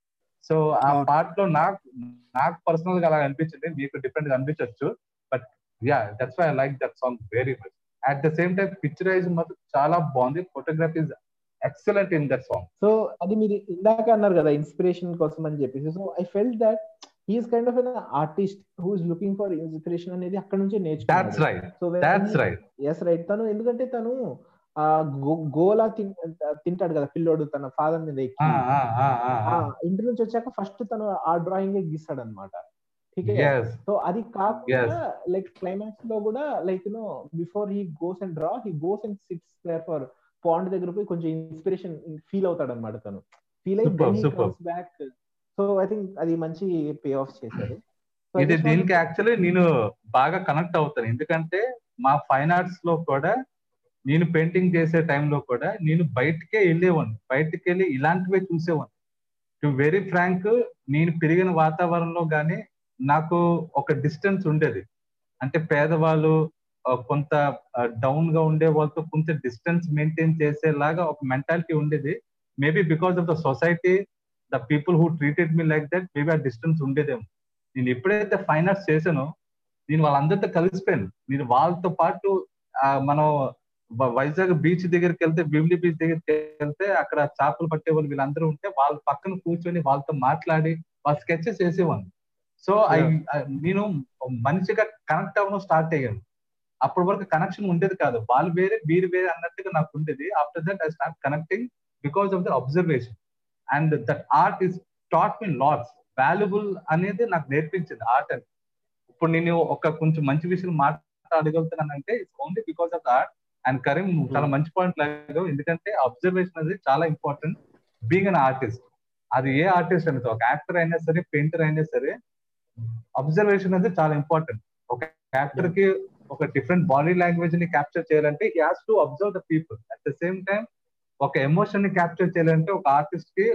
so ఆ అవును. పార్ట్ లో నాకు నాకు పర్సనల్ గా అలా అనిపించింది మీకు డిఫరెంట్ గా అనిపించవచ్చు but yeah that's why I like that song very much at the same time picturise మాత్రం చాలా బాగుంది photography is excellent in that song so అది మీరు ఇందాక అన్నారు కదా ఇన్స్పిరేషన్ కోసం అని చెప్పేసి so I felt that he's kind of an artist who is looking for inspiration అనేది అక్కడ నుంచే దాట్స్ నేర్చుకున్నాడు right so that's right yes right తను ఎందుకంటే తను ఆ గో- గోలా తిన్- తింటాడు కదా పిల్లోడు తన ఫాదర్ మీద ఎక్కి ఆ ఇంటి నుంచి వచ్చాక ఫస్ట్ తను ఆ డ్రాయింగ్ గీస్తాడు అనమాట ఎస్ సో అది కాకుండా లైక్ క్లైమాక్స్ లో కూడా like you know before he goes and draw he goes and six there for pond దగ్గర పోయి కొంచెం ఇన్స్పిరేషన్ ఫీల్ అవుతాడు అనమాట తను ఫీల్ అయి Superb, then superb. Comes back so I think అది మంచి పే ఆఫ్ చేశారు So, I ఇది just want దీనికి to- యాక్చువల్లీ నేను బాగా కనెక్ట్ అవుతాను ఎందుకంటే మా ఫైన్ ఆర్ట్స్ లో కూడా నేను పెయింటింగ్ చేసే టైంలో కూడా నేను బయటకే వెళ్ళేవాడిని బయటకు వెళ్ళి ఇలాంటివే చూసేవాడిని టు వెరీ ఫ్రాంక్ నేను పెరిగిన వాతావరణంలో కానీ నాకు ఒక డిస్టెన్స్ ఉండేది అంటే పేదవాళ్ళు ఆ, కొంత డౌన్ గా ఉండే వాళ్ళతో కొంచెం డిస్టెన్స్ మెయింటైన్ చేసేలాగా ఒక మెంటాలిటీ ఉండేది maybe because of the society the people who treated me like that maybe ఆ డిస్టెన్స్ ఉండేదేమో నేను ఎప్పుడైతే ఫైన్ ఆర్ట్స్ చేశానో నేను వాళ్ళందరితో కలిసిపోయాను నేను వాళ్ళతో పాటు ఆ, మనం వ- వైజాగ్ బీచ్ దగ్గరికి వెళ్తే బిమ్లీ బీచ్ దగ్గరికి వెళ్తే అక్కడ చేపలు పట్టే వాళ్ళు వీళ్ళందరూ ఉంటే వాళ్ళ పక్కన కూర్చొని వాళ్ళతో మాట్లాడి వాళ్ళ స్కెచెస్ వేసేవాడిని సో ఐ నేను మనిషిగా కనెక్ట్ అవ్వడం స్టార్ట్ అయ్యాను అప్పటి వరకు కనెక్షన్ ఉండేది కాదు వాళ్ళు వేరే వీరు వేరే అన్నట్టుగా నాకు ఉండేది after that I start connecting because of the observation and that art is taught me lots valuable అనేది నాకు నేర్పించింది ఆర్ట్ అని ఇప్పుడు నేను ఒక కొంచెం మంచి విషయం మాట్లాడగలుగుతున్నానంటే it's only because of art and Karim నువ్వు చాలా మంచి పాయింట్ లాగా ఎందుకంటే అబ్జర్వేషన్ అనేది చాలా ఇంపార్టెంట్ బీయింగ్ అన్ ఆర్టిస్ట్ అది ఏ ఆర్టిస్ట్ అనేది ఒక యాక్టర్ అయినా సరే పెయింటర్ అయినా సరే అబ్జర్వేషన్ అనేది చాలా ఇంపార్టెంట్ ఒక యాక్టర్ కి ఒక డిఫరెంట్ బాడీ లాంగ్వేజ్ ని క్యాప్చర్ చేయాలంటే he has to observe the people at the same time ఒక ఎమోషన్ ని క్యాప్చర్ చేయాలంటే ఒక ఆర్టిస్ట్ కి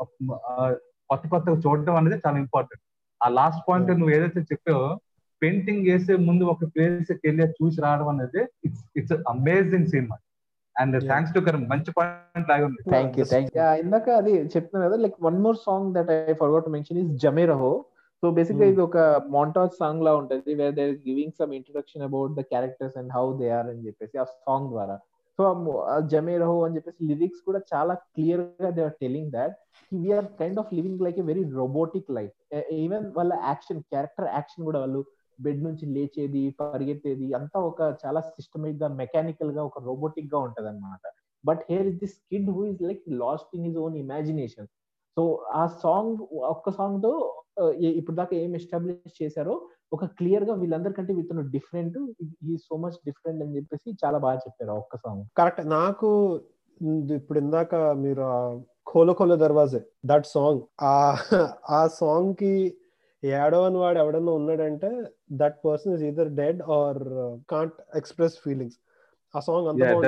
ఆ, కొత్త కొత్తగా చూడడం అనేది చాలా ఇంపార్టెంట్ ఆ లాస్ట్ పాయింట్ నువ్వు ఏదైతే చెప్పావో పెయింటింగ్ వేసే ముందు ఒక ప్లేస్ కి వెళ్ళి చూసి రావడం అనేది it's it's amazing cinema and Yeah. Thanks to Karam మంచి పాయింట్ లాగా ఉంది థ్యాంక్ యూ థ్యాంక్ యూ ఇందాక అది చెప్తున్నాను కదా like one more song that I forgot to mention is Jame Raho so basic గా Hmm. ఇది ఒక మాంటాజ్ సాంగ్ లా ఉంటది where they're giving some introduction about the characters and how they are అని చెప్పేసి ఆ సాంగ్ ద్వారా సో సో జమే రహో అని చెప్పేసి లిరిక్స్ కూడా చాలా క్లియర్ గా they are telling that we are kind of living like a very robotic life even వాళ్ళ యాక్షన్ క్యారెక్టర్ యాక్షన్ కూడా వాళ్ళు బెడ్ నుంచి లేచేది పరిగెత్తేది అంతా ఒక చాలా సిస్టమిక్ గా మెకానికల్ గా ఒక రోబోటిక్ గా ఉంటది అనమాట but here is this kid who is like lost in his own imagination so ఆ సాంగ్ ఒక్క సాంగ్ తో ఇప్పుడు దాకా ఏం ఎస్టాబ్లిష్ చేశారో ఒక క్లియర్ గా వీళ్ళందరికంటే వీళ్ళతో డిఫరెంట్ ఈ సో మచ్ డిఫరెంట్ అని చెప్పేసి చాలా బాగా చెప్పారు ఒక్క సాంగ్ కరెక్ట్ నాకు ఇప్పుడు ఇందాక మీరు ఖోలో ఖోలో దర్వాజే దట్ సాంగ్ ఆ ఆ సాంగ్ కి ఏడవని వాడు ఎవడన్నా ఉన్నాడంటే that person is either dead or can't express feelings ఆ song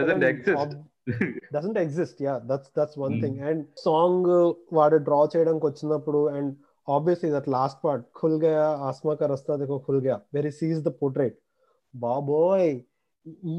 doesn't exist yeah that's that's one thing and song వాడు డ్రా చేయడానికి వచ్చినప్పుడు and obviously that last part ఖుల్ గయా ఆస్మా కా రస్తా देखो खुल गया वेरी सीज द पोर्ट्रेट బాబోయ్ ఈ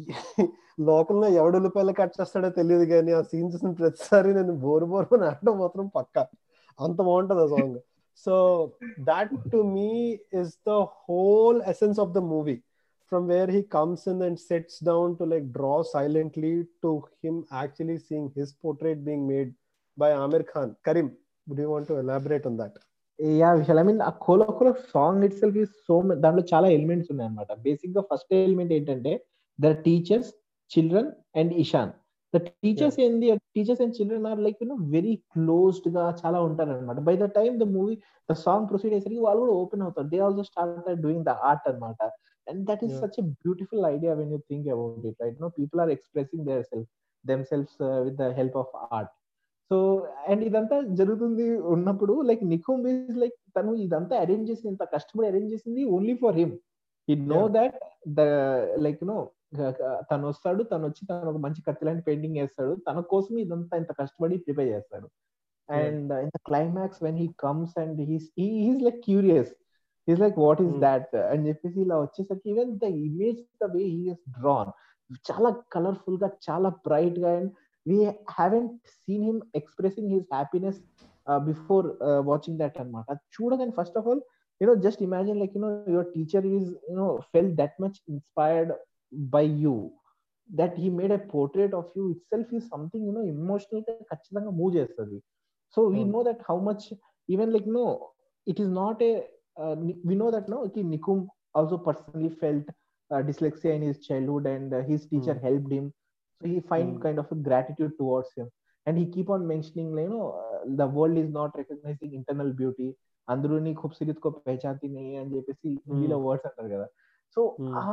లోకంలో ఎవడు ఉల్లిపాయలు కట్ చేస్తాడో తెలియదు కానీ ఆ సీన్ చూసిన ప్రతిసారి నేను బోరు బోరు ఆడడం మాత్రం పక్క అంత బాగుంటది ఆ song so that to me is the whole essence of the movie from where he comes in and sits down to like draw silently to him actually seeing his portrait being made by Amir Khan. Karim, would you want to elaborate on that? Yeah Vishal I mean ఆ Kholo Kholo song itself is so దాంట్లో చాలా elements ఉన్నాయి అనమాట basic గా first element ఏంటంటే the teachers children and Ishaan the teachers ఏంది teachers and children are like you know very closed గా చాలా ఉంటారు అనమాట by the time the movie the song proceed అయ్యేసరికి వాళ్ళు కూడా ఓపెన్ అవుతారు they also start doing the art అనమాట and that is Yeah. such a beautiful idea when you think about it right no people are expressing their self themselves uh, with the help of art so and ఇదంతా జరుగుతుంది ఉన్నప్పుడు like నికోమ్ is like తను ఇదంతా arrange చేసింది ఇంత కష్టపడి arrange చేసింది only for him ఈ know Yeah. That the like know తను వస్తాడు తను వచ్చి తను ఒక మంచి కత్తి లాంటి పెయింటింగ్ చేస్తాడు తన కోసం ఇదంతా ఇంత కష్టపడి ప్రిపేర్ చేస్తాడు and in the climax when he comes and he's he's like curious is like what is Hmm. That అని చెప్పేసి ఇలా వచ్చేసరికి even the image the way he he's drawn చాలా కలర్ఫుల్ గా చాలా బ్రైట్ గా and we haven't seen him expressing his happiness before watching that అనమాట చూడగానే first of all you know just imagine like you know your teacher is you know felt that much inspired by you that he made a portrait of you itself is something you know emotional గా ఖచ్చితంగా move చేస్తుంది so we Hmm. Know that how much even like know it is not a we know that no ki nikum also personally felt uh, dyslexia in his childhood and uh, his teacher Hmm. helped him so he find Hmm. kind of a gratitude towards him and he keep on mentioning like, you know uh, the world is not recognizing internal beauty అందరూని ఖూబ్సూరత్ కో పహచానతి नहीं అని చెప్పేసి హిందీలో words అంటారు కదా సో Hmm. ఆ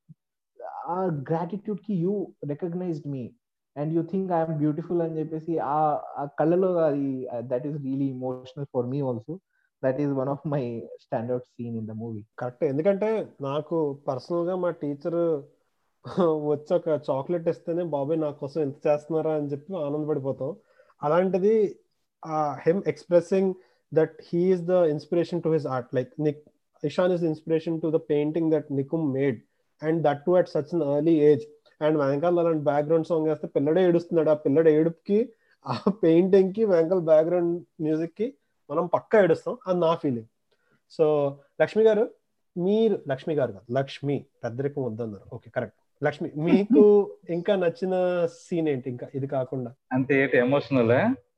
ఆ గ్రాటిట్యూడ్ కి you recognized me and you think I'm beautiful అని చెప్పేసి ఆ ఆ కళ్ళలో అది that is really emotional for me also that is one of my standard scene in the movie correct ఎందుకంటే నాకు పర్సనల్ గా మా టీచర్ వచ్చి ఒక చాక్లెట్ ఇస్తేనే బాబాయ్ నా కోసం ఎంత చేస్తున్నారా అని చెప్పి ఆనందపడిపోతాం అలాంటిది him expressing that he is the inspiration to his art like Nik Ishaan is inspiration to the painting that Nikumbh made and that too at such an early age and వెనకాల అలాంటి బ్యాక్గ్రౌండ్ సాంగ్ వేస్తే పిల్లడే ఏడుస్తున్నాడు ఆ పిల్లడు ఏడుపుకి ఆ పెయింటింగ్ కి వెనకాల బ్యాక్గ్రౌండ్ మ్యూజిక్ కి మనం పక్కా ఏడుస్తాం అది నా ఫీలింగ్ సో లక్ష్మి గారు మీరు లక్ష్మి గారు కాదు లక్ష్మి పెద్దరికం వద్దన్నారు ఓకే కరెక్ట్ లక్ష్మి మీకు ఇంకా నచ్చిన సీన్ ఏంటి ఇంకా ఇది కాకుండా అంతే ఏంటి ఎమోషనల్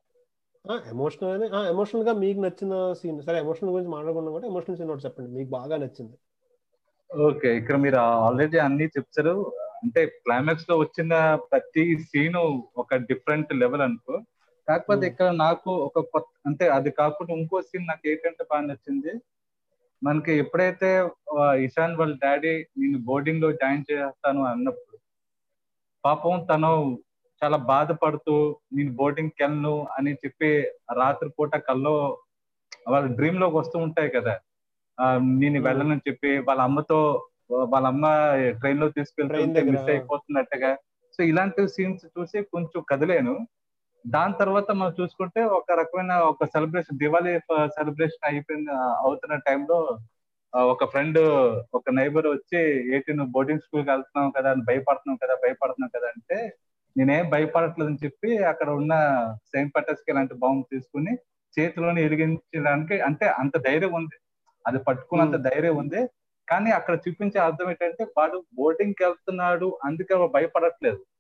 ఎమోషనల్ ఎమోషనల్ గా మీకు నచ్చిన సీన్ సరే ఎమోషనల్ గురించి మాట్లాడుకున్నాం కూడా ఎమోషనల్ సీన్ ఒకటి చెప్పండి మీకు బాగా నచ్చింది ఓకే ఇక్కడ మీరు ఆల్రెడీ అన్ని చెప్తారు అంటే క్లైమాక్స్ లో వచ్చిన ప్రతి సీన్ ఒక డిఫరెంట్ లెవెల్ అనుకో కాకపోతే Hmm. ఇక్కడ నాకు ఒక కొత్త అంటే అది కాకుండా ఇంకో సీన్ నాకు ఏంటంటే బాగా నచ్చింది మనకి ఎప్పుడైతే ఆ, ఇషాన్ వాళ్ళ డాడీ నేను బోర్డింగ్ లో జాయిన్ చేస్తాను అన్నప్పుడు పాపం తను చాలా బాధపడుతూ నేను బోర్డింగ్కి వెళ్ళను అని చెప్పి రాత్రిపూట కల్లో వాళ్ళ డ్రీమ్ లోకి వస్తూ ఉంటాయి కదా ఆ, నేను Hmm. వెళ్ళనని చెప్పి వాళ్ళ అమ్మతో వాళ్ళ అమ్మ ట్రైన్ లో Train తీసుకెళ్తుంటే దగ్గర. మిస్ అయిపోతున్నట్టుగా సో ఇలాంటి సీన్స్ చూసి కొంచెం కదిలేను దాని తర్వాత మనం చూసుకుంటే ఒక రకమైన ఒక సెలబ్రేషన్ దివాళీ సెలబ్రేషన్ అయిపోయిన అవుతున్న టైంలో ఒక ఫ్రెండ్ ఒక నైబర్ వచ్చి ఏంటి నువ్వు బోర్డింగ్ స్కూల్కి వెళ్తున్నావు కదా అని భయపడుతున్నావు కదా భయపడుతున్నావు కదా అంటే నేనేం భయపడట్లేదని చెప్పి అక్కడ ఉన్న సెయింట్ పటర్స్కి ఇలాంటి బాంబు తీసుకుని చేతిలోనే ఇరిగించడానికి అంటే అంత ధైర్యం ఉంది అది పట్టుకున్నంత ధైర్యం ఉంది కానీ అక్కడ చూపించే అర్థం ఏంటంటే వాడు బోర్డింగ్ కి వెళ్తున్నాడు అందుకే వాడు భయపడట్లేదు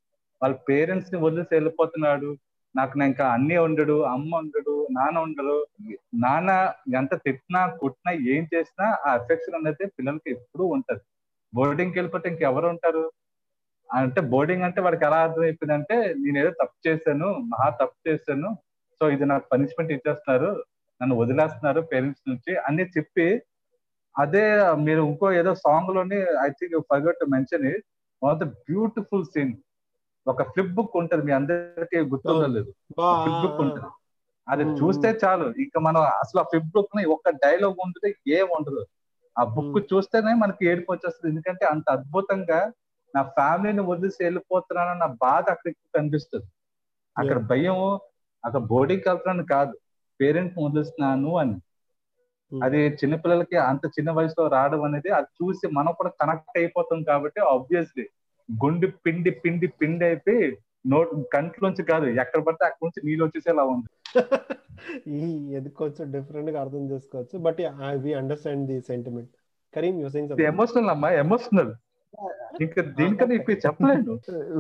వాళ్ళ పేరెంట్స్ ని వదిలేసి వెళ్ళిపోతున్నాడు నాకు నా ఇంకా అన్ని ఉండడు అమ్మ ఉండడు నాన్న ఉండడు నాన్న ఎంత తిట్టినా కుట్టినా ఏం చేసినా ఆ ఎఫెక్షన్ అనేది పిల్లలకి ఎప్పుడూ ఉంటది బోర్డింగ్కి వెళ్ళిపోతే ఇంకెవరు ఉంటారు అంటే బోర్డింగ్ అంటే వాడికి ఎలా అర్థమైపోయింది అంటే నేను ఏదో తప్పు చేశాను మహా తప్పు చేశాను సో ఇది నాకు పనిష్మెంట్ ఇచ్చేస్తున్నారు నన్ను వదిలేస్తున్నారు పేరెంట్స్ నుంచి అని చెప్పి అదే మీరు ఇంకో ఏదో సాంగ్ లోని I think forgot mention one of the beautiful scene ఒక ఫ్లిప్ బుక్ ఉంటది మీ అందరికీ గుర్తుండలేదు ఫ్లిప్ బుక్ ఉంటది అది చూస్తే చాలు ఇంకా మనం అసలు ఆ ఫ్లిప్ బుక్ ని ఒక్క డైలాగ్ ఉంటుంది ఏం ఉండదు ఆ బుక్ చూస్తేనే మనకి ఏడుపు వచ్చేస్తుంది ఎందుకంటే అంత అద్భుతంగా నా ఫ్యామిలీని వదిలేసి వెళ్ళిపోతున్నానన్న బాధ అక్కడ కనిపిస్తుంది అక్కడ భయం అక్కడ బోర్డింగ్కి వెళ్తున్నాను కాదు పేరెంట్స్ వదిలిస్తున్నాను అని అది చిన్నపిల్లలకి అంత చిన్న వయసులో రావడం అనేది అది చూసి మనం కూడా కనెక్ట్ అయిపోతాం కాబట్టి ఆబ్వియస్లీ గుండె పిండి పిండి పిండి అయిపోయి నోట్ కంట్లోంచి కాదు ఎక్కడ పడితే అక్కడ నుంచి నీళ్ళు వచ్చేసేలా ఉంది ఈ ఇది కొంచెం డిఫరెంట్ గా అర్థం చేసుకోవచ్చు but we understand the sentiment Karim using emotional అమ్మా ఎమోషనల్ ఇంకా దీనికన్నా ఎక్కువ చెప్పలేను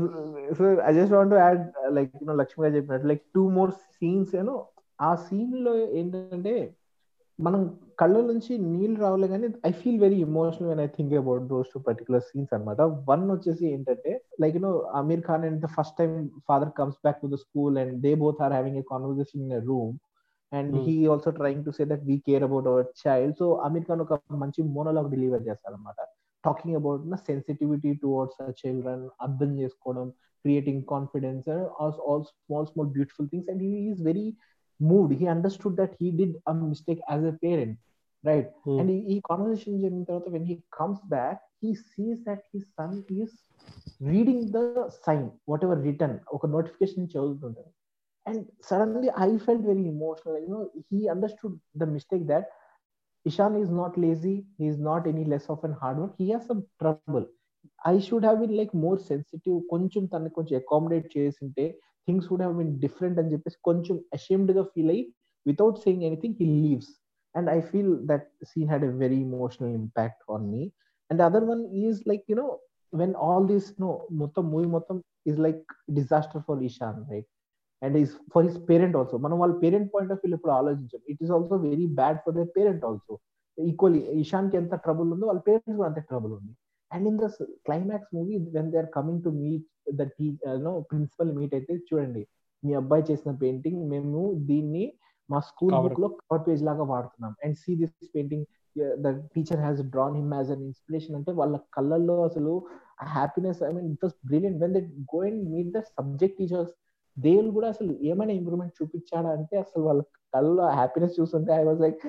so I just want add like you know Lakshmi garu చెప్పినట్టు like two more scenes you know ఆ సీన్ లో ఏంటంటే మనం కళ్ళ నుంచి నీళ్ళు రావాలి కానీ I feel very emotional when I think about those two particular scenes అనమాట వన్ వచ్చేసి ఏంటంటే like you know Aamir Khan and the first time father comes back to the school and they both are having a conversation in room and he also trying to say that we care about our child so Aamir Khan ఒక మంచి monologue deliver చేస్తారనమాట talking about the sensitivity towards children అర్థం చేసుకోవడం creating confidence all small small beautiful things and he is very moved he understood that he did a mistake as a parent right hmm. and he conversation జరిగిన తర్వాత when he comes back he sees that his son is reading the sign whatever written ఒక notification చదువుతుంటాడు and suddenly i felt very emotional you know he understood the mistake that ishan is not lazy he is not any less of an hard work he has some trouble i should have been like more sensitive కొంచెం తనని కొంచెం accommodate చేసింటే things would have been different అని చెప్పేసి కొంచెం ashamed గా feel అయ్యి without saying anything he leaves and I feel that scene had a very emotional impact on me and other one is like you know when all these know మొత్తం movie మొత్తం is like disaster for Ishaan right and is for his parent also మనం వాళ్ళ parent point of view ఇప్పుడు ఆలోచించాం it is also very bad for the parent also equally Ishaan కి ఎంత trouble ఉందో వాళ్ళ పేరెంట్స్ కూడా అంతే ట్రబుల్ ఉంది and in the climax movie when they are coming to meet the know principal meet అయితే చూడండి మీ అబ్బాయి చేసిన పెయింటింగ్ మేము దీన్ని మా స్కూల్ బుక్ లో కవర్ పేజ్ లాగా వాడుతున్నాం and see this painting the teacher has drawn him as an inspiration అంటే వాళ్ళ కళ్ళల్లో అసలు happiness I mean it was brilliant when they go and meet the subject teachers దేని కూడా అసలు ఏమైనా ఇంప్రూవ్మెంట్ చూపించాడా అంటే అసలు వాళ్ళ కళ్ళలో హ్యాపీనెస్ చూస్తుంటే I was like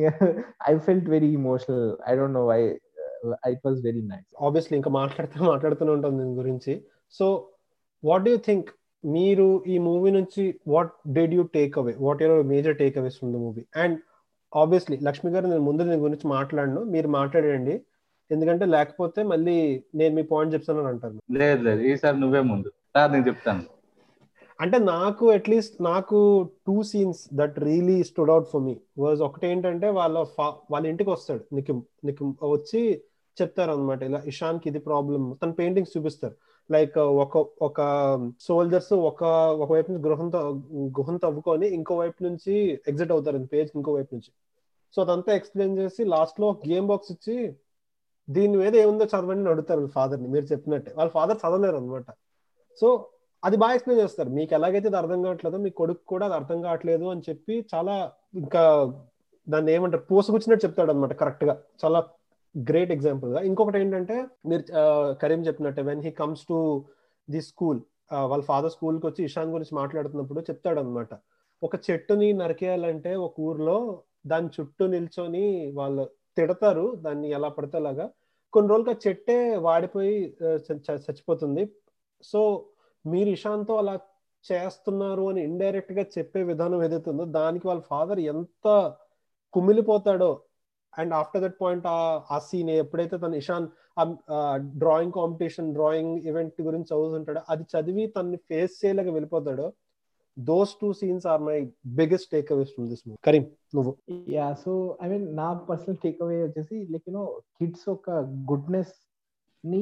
I felt very emotional I don't know why it was very nice obviously ఇంకా మాట్లాడుతూ మాట్లాడుతూనే ఉంటాం దీని గురించి సో వాట్ డూ థింక్ మీరు ఈ మూవీ నుంచి what did you take away what your major take aways from the movie and obviously Lakshmi garu నేను ముందు దీని గురించి మాట్లాడను మీరు మాట్లాడండి ఎందుకంటే లేకపోతే మళ్ళీ నేను మీ పాయింట్ చెప్తానని అంటారు లేదు లేదు ఈసారి నువ్వే ముందు నేను చెప్తాను అంటే నాకు అట్లీస్ట్ నాకు two scenes that really stood out for me was ఒకటి ఏంటంటే వాళ్ళ వాళ్ళ ఇంటికి వస్తాడు నికిమ్ నికిమ్ వచ్చి చెప్తారు అనమాట ఇలా ఇషాన్కి ఇది ప్రాబ్లమ్ తన పెయింటింగ్స్ చూపిస్తారు లైక్ ఒక ఒక సోల్జర్స్ ఒక ఒకవైపు నుంచి గృహం గుహం తవ్వుకొని ఇంకో వైపు నుంచి ఎగ్జిట్ అవుతారు పేజ్ ఇంకో వైపు నుంచి సో అదంతా ఎక్స్ప్లెయిన్ చేసి లాస్ట్ లో గేమ్ బాక్స్ ఇచ్చి దీని మీద ఏముందో చదవండి అడుగుతారు ఫాదర్ ని మీరు చెప్పినట్టే వాళ్ళ ఫాదర్ చదవలేరు అనమాట సో అది బాగా ఎక్స్ప్లెయిన్ చేస్తారు మీకు ఎలాగైతే ఇది అర్థం కావట్లేదో మీ కొడుకు కూడా అది అర్థం కావట్లేదు అని చెప్పి చాలా ఇంకా దాన్ని ఏమంటారు పూసగుచ్చినట్టు చెప్తాడు అనమాట కరెక్ట్ గా చాలా గ్రేట్ ఎగ్జాంపుల్ గా ఇంకొకటి ఏంటంటే మీరు కరీం చెప్పినట్టే when he comes to the school వాళ్ళ ఫాదర్ స్కూల్ కి వచ్చి ఇషాన్ గురించి మాట్లాడుతున్నప్పుడు చెప్తాడు అనమాట ఒక చెట్టుని నరికేయాలంటే ఒక ఊర్లో దాని చుట్టూ నిల్చొని వాళ్ళు తిడతారు దాన్ని ఎలా పడితే అలాగా కొన్ని రోజులుగా చెట్టే వాడిపోయి చచ్చిపోతుంది సో మీరు ఇషాన్తో అలా చేస్తున్నారు అని ఇండైరెక్ట్ గా చెప్పే విధానం ఏదైతే ఉందో దానికి వాళ్ళ ఫాదర్ ఎంత కుమిలిపోతాడో అండ్ ఆఫ్టర్ దట్ పాయింట్ ఆ సీన్ ఎప్పుడైతే తన Ishaan drawing competition drawing event గురించి చదువుతుంటాడో అది చదివి తనని ఫేస్ చేయలేక వెళ్ళిపోతాడో those two scenes are my biggest take aways from this movie Karim నువ్వు యా సో ఐ మీన్ నా పర్సనల్ టేక్ అవే వచ్చేసి లైక్ యూనో కిడ్స్ ఒక గుడ్నెస్ ని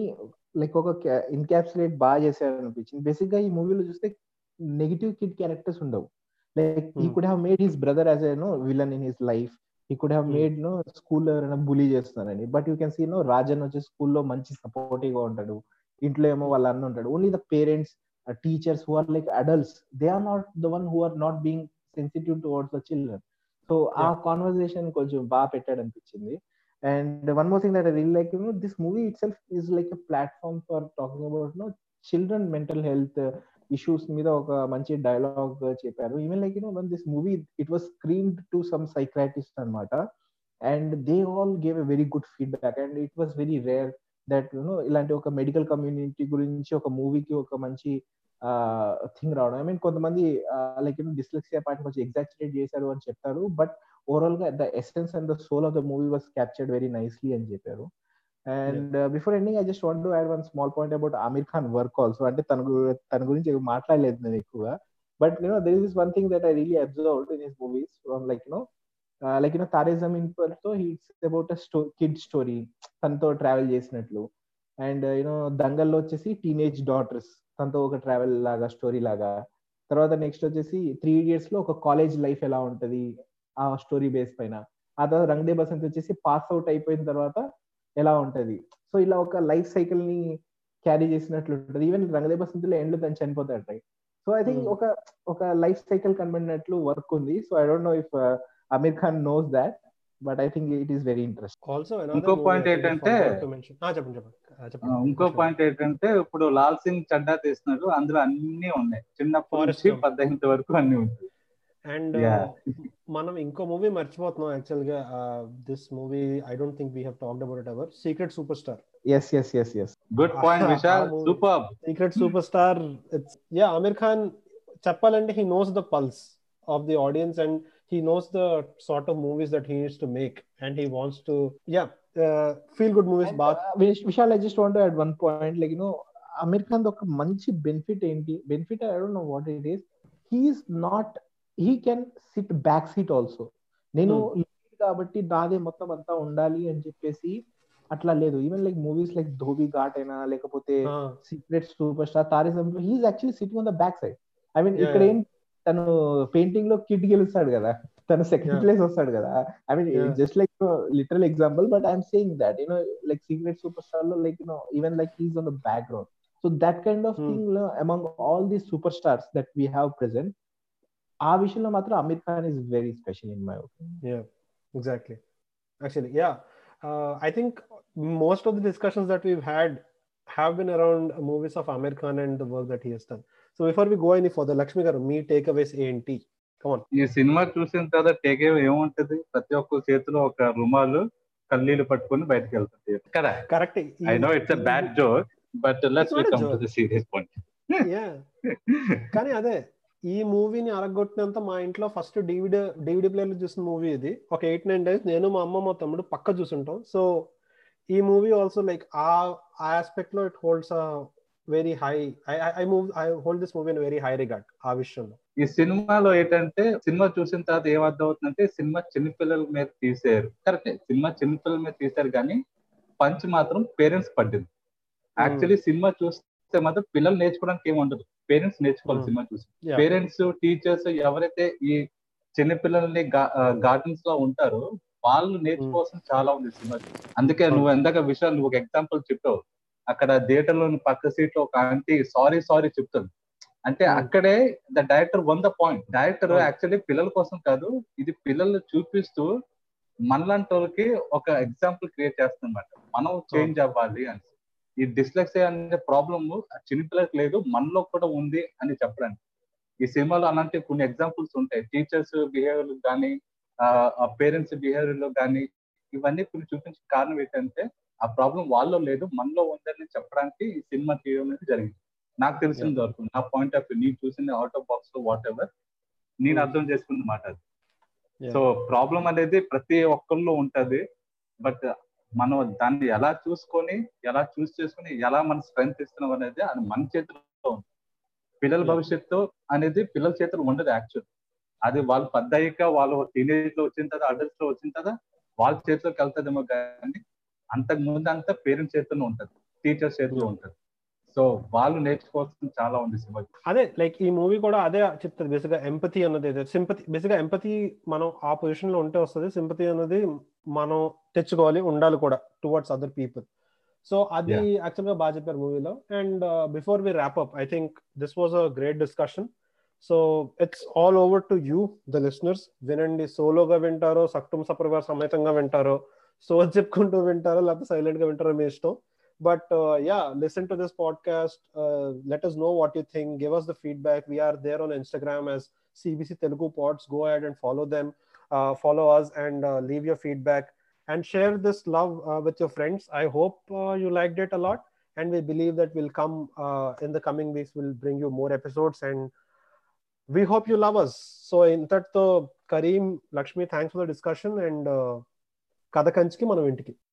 లైక్ ఒక ఇన్కాప్సులేట్ బాగా చేశారు అనిపించింది బేసిక్ గా ఈ మూవీలో చూస్తే నెగిటివ్ కిడ్ క్యారెక్టర్స్ ఉండవు లైక్ ఈ Hmm. Could have made his brother as a know villain in his life ఈ could have Hmm. Made know స్కూల్లో ఎవరైనా బులీ చేస్తున్నారని but you can see know Rajan వచ్చి స్కూల్లో మంచి సపోర్టివ్ గా ఉంటాడు ఇంట్లో ఏమో వాళ్ళ అన్న ఉంటాడు only the parents teachers who are like adults they are not the one who are not being sensitive towards the children so ఆ Yeah. కాన్వర్సేషన్ కొంచెం బాగా పెట్టాడు అనిపించింది and one more thing that I real like you know this movie itself is like a platform for talking about know children mental health issues మీద ఒక మంచి dialogue చెప్పారు even like you know one this movie it was screened to some psychiatrist అనమాట and they all gave a very good feedback and it was very rare that you know ఇలాంటి ఒక medical community గురించి ఒక మూవీకి ఒక మంచి థింగ్ రావడం ఐ మీన్ కొంతమంది లైక్ యూనో డిస్లెక్సియా పార్ట్ కొంచెం ఎగ్జాక్చురేట్ చేశారు అని చెప్తారు బట్ ఓవరాల్ గా the essence and the soul of the movie was captured very nicely అని చెప్పారు and before ending I just want to add one small point about Aamir Khan work also అంటే తన గు- తన గురించి ఏం మాట్లాడలేదు నేను ఎక్కువగా but you know there is one thing that I really observe in his movies from like you know like you know Taare Zameen Par తో హిట్స్ అబౌట్ స్టో కిడ్ స్టోరీ తనతో ట్రావెల్ చేసినట్లు అండ్ యూనో దంగల్లో వచ్చేసి టీనేజ్ డాటర్స్ తనతో ఒక ట్రావెల్ లాగా స్టోరీ లాగా తర్వాత నెక్స్ట్ వచ్చేసి త్రీ ఇడియట్స్ లో ఒక కాలేజ్ లైఫ్ ఎలా ఉంటది ఆ స్టోరీ బేస్ పైన ఆ తర్వాత రంగదే బసంత్ వచ్చేసి పాస్ అవుట్ అయిపోయిన తర్వాత ఎలా ఉంటది సో ఇలా ఒక లైఫ్ సైకిల్ ని క్యారీ చేసినట్లు ఉంటుంది ఈవెన్ రంగదే బసంత్ లో ఎండ్ తను చనిపోతాడు right so I think Hmm. ఒక ఒక లైఫ్ సైకిల్ కనబడినట్లు వర్క్ ఉంది so I don't know if Aamir Khan knows that but I think it is very interest also ఇంకో point ఏంటంటే- చెప్పండి చెప్పండి ఆ, చెప్పండి ఇంకో పాయింట్ ఏంటంటే ఇప్పుడు లాల్ సింగ్ చడ్డా తీస్తున్నారు అందులో అన్ని ఉన్నాయి చిన్నప్పటి Forrest నుంచి Gump. పద్దెనిమిది వరకు అన్ని ఉంటాయి అండ్ Yeah. మనం ఇంకో మూవీ మర్చిపోతున్నాం యాక్చువల్ గా this movie I don't think we have talked about it ever secret super star yes yes yes yes good point Ah, Vishal ah, movie. Super secret super star it's yeah Aamir Khan చెప్పాలంటే he knows the pulse of the audience and he knows the sort of movies that he needs to make and he wants to yeah feel good movies బాగా Vishal I just want at one point like no Aamir Khan ఒక మంచి benefit ఏంటి benefit I don't know what it is he's not he can sit back seat also నేను Hmm. lead కాబట్టి నాదే మొత్తం అంతా ఉండాలి అని చెప్పేసి అట్లా లేదు even like movies like Dhobi Ghat అయినా లేకపోతే secret super star Taare he's actually sitting on the back side I mean Yeah, ఇక్కడ yeah. ఏం తను పెయింటింగ్ లో కిడ్ గెలుస్తాడు కదా తను సెకండ్ Yeah. ప్లేస్ వస్తాడు కదా I mean Yeah. Just like literal example but I'm saying that you know like secret super star లో like you know even like he's on the background so that kind of Hmm. Thing among all the super stars that we have present ఆ విషయంలో మాత్రం Aamir Khan is very special in my opinion Yeah, exactly. Actually, yeah. Uh, I think most of the discussions that we've had have been around movies of Amir Khan and the work that he has done. So before we go any further, Lakshmi garu, me takeaways A and T. Come on. ఈ సినిమా చూసిన తర్వాత take ఏముంటది ప్రతి ఒక్క చేతిలో ఒక రుమాలు కన్నీళ్లు పట్టుకొని బయటకు వెళ్తుంది కదా Correct. I know it's a bad joke but let's It's not a come to joke. The serious point Yeah. కానీ అదే ఈ మూవీని అరగొట్టినంత మా ఇంట్లో ఫస్ట్ డివిడి డివిడి ప్లేయర్లు చూసిన మూవీ ఇది ఒక ఎయిట్ నైన్ డేస్ నేను మా అమ్మ మా తమ్ముడు పక్క చూసుంటాం సో ఈ మూవీ ఆల్సో లైక్ ఆ ఆస్పెక్ట్ లో it holds very high I move I hold this movie in very high regard ఆ విషయంలో ఈ సినిమాలో ఏంటంటే సినిమా చూసిన తర్వాత ఏమర్థం అవుతుందంటే సినిమా చిన్నపిల్లల మీద తీసారు కరెక్టే సినిమా చిన్నపిల్లల మీద తీసారు కానీ పంచ్ మాత్రం పేరెంట్స్ పడ్డింది యాక్చువల్లీ సినిమా చూస్తే మాత్రం పిల్లలు నేర్చుకోవడానికి ఏమి ఉండదు పేరెంట్స్ నేర్చుకోవాలి Hmm. సినిమా చూసి పేరెంట్స్ టీచర్స్ ఎవరైతే ఈ చిన్న పిల్లల్ని గార్డెన్స్ లో ఉంటారో వాళ్ళు నేర్చుకోవాల్సిన చాలా ఉంది సినిమా అందుకే నువ్వు ఎందాక విషయాలు నువ్వు ఒక ఎగ్జాంపుల్ చెప్పావు అక్కడ థియేటర్ లో పక్క సీట్ లో ఒక ఆంటీ సారీ సారీ చెప్తుంది అంటే Hmm. అక్కడే the director one the point director Hmm. Actually పిల్లల కోసం కాదు ఇది పిల్లల్ని చూపిస్తూ మనలాంటి వాళ్ళకి ఒక ఎగ్జాంపుల్ క్రియేట్ చేస్తున్నమాట మనం చేంజ్ అవ్వాలి అని ఈ డిస్లెక్సీ అనే ప్రాబ్లమ్ చిన్నపిల్లలకు లేదు మనలో కూడా ఉంది అని చెప్పడానికి ఈ సినిమాలో అలాంటి కొన్ని ఎగ్జాంపుల్స్ ఉంటాయి టీచర్స్ బిహేవియర్ కానీ ఆ పేరెంట్స్ బిహేవియర్ లో కానీ ఇవన్నీ కొన్ని చూపించే కారణం ఏంటంటే ఆ ప్రాబ్లం వాళ్ళలో లేదు మనలో ఉందని చెప్పడానికి ఈ సినిమా తీయడం అనేది జరిగింది నాకు తెలిసిన వరకు నా పాయింట్ ఆఫ్ వ్యూ నేను చూసిన అవుట్ ఆఫ్ బాక్స్ లో వాట్ ఎవర్ నేను Hmm. అర్థం చేసుకున్న మాట అది Yeah. సో ప్రాబ్లం అనేది ప్రతి ఒక్కరిలో ఉంటది బట్ మనం దాన్ని ఎలా చూసుకొని ఎలా చూస్ చేసుకొని ఎలా మన స్ట్రెంగ్త్ ఇస్తున్నాం అనేది అది మన చేతిలో ఉంది పిల్లల Yeah. భవిష్యత్తు అనేది పిల్లల చేతిలో ఉండదు యాక్చువల్ అది వాళ్ళు పెద్ద అయ్యాక వాళ్ళు టీనేజ్ లో వచ్చిన తర్వాత అడల్ట్స్ లో వచ్చిన తర్వాత వాళ్ళ చేతిలోకి వెళ్తుందేమో కానీ అంతకు ముందు అంతా పేరెంట్స్ చేతిలో ఉంటది టీచర్స్ చేస్తూ ఉంటారు సో వాళ్ళు నేర్చుకోవాల్సింది చాలా ఉంది సినిమా అదే లైక్ ఈ మూవీ కూడా అదే చెప్తుంది బేసిక్ గా ఎంపతి అన్నది సింపతి బేసిక్ గా ఎంపతి మనం ఆ పొజిషన్ లో ఉంటే వస్తుంది సింపతి అన్నది మనం తెచ్చుకోవాలి ఉండాలి కూడా టువర్డ్స్ అదర్ పీపుల్ సో అది Yeah. యాక్చువల్ గా బాగా చెప్పారు మూవీలో and before we wrap up I think this was a great discussion so it's all over to you the listeners వినండి సోలోగా వింటారో సక్టుం సపరివార సమేతంగా వింటారో సో చెప్పుకుంటూ వింటారో లేకపోతే సైలెంట్ గా వింటారో మీ ఇష్టం but uh, yeah listen to this podcast uh, let us know what you think give us the feedback we are there on instagram as cbc telugu pods go ahead and follow them uh, follow us and uh, leave your feedback and share this love uh, with your friends i hope uh, you liked it a lot and we believe that we'll come uh, in the coming weeks we'll bring you more episodes and we hope you love us so in that kareem lakshmi thanks for the discussion and uh, కథ కంచికి మనం ఇంటికి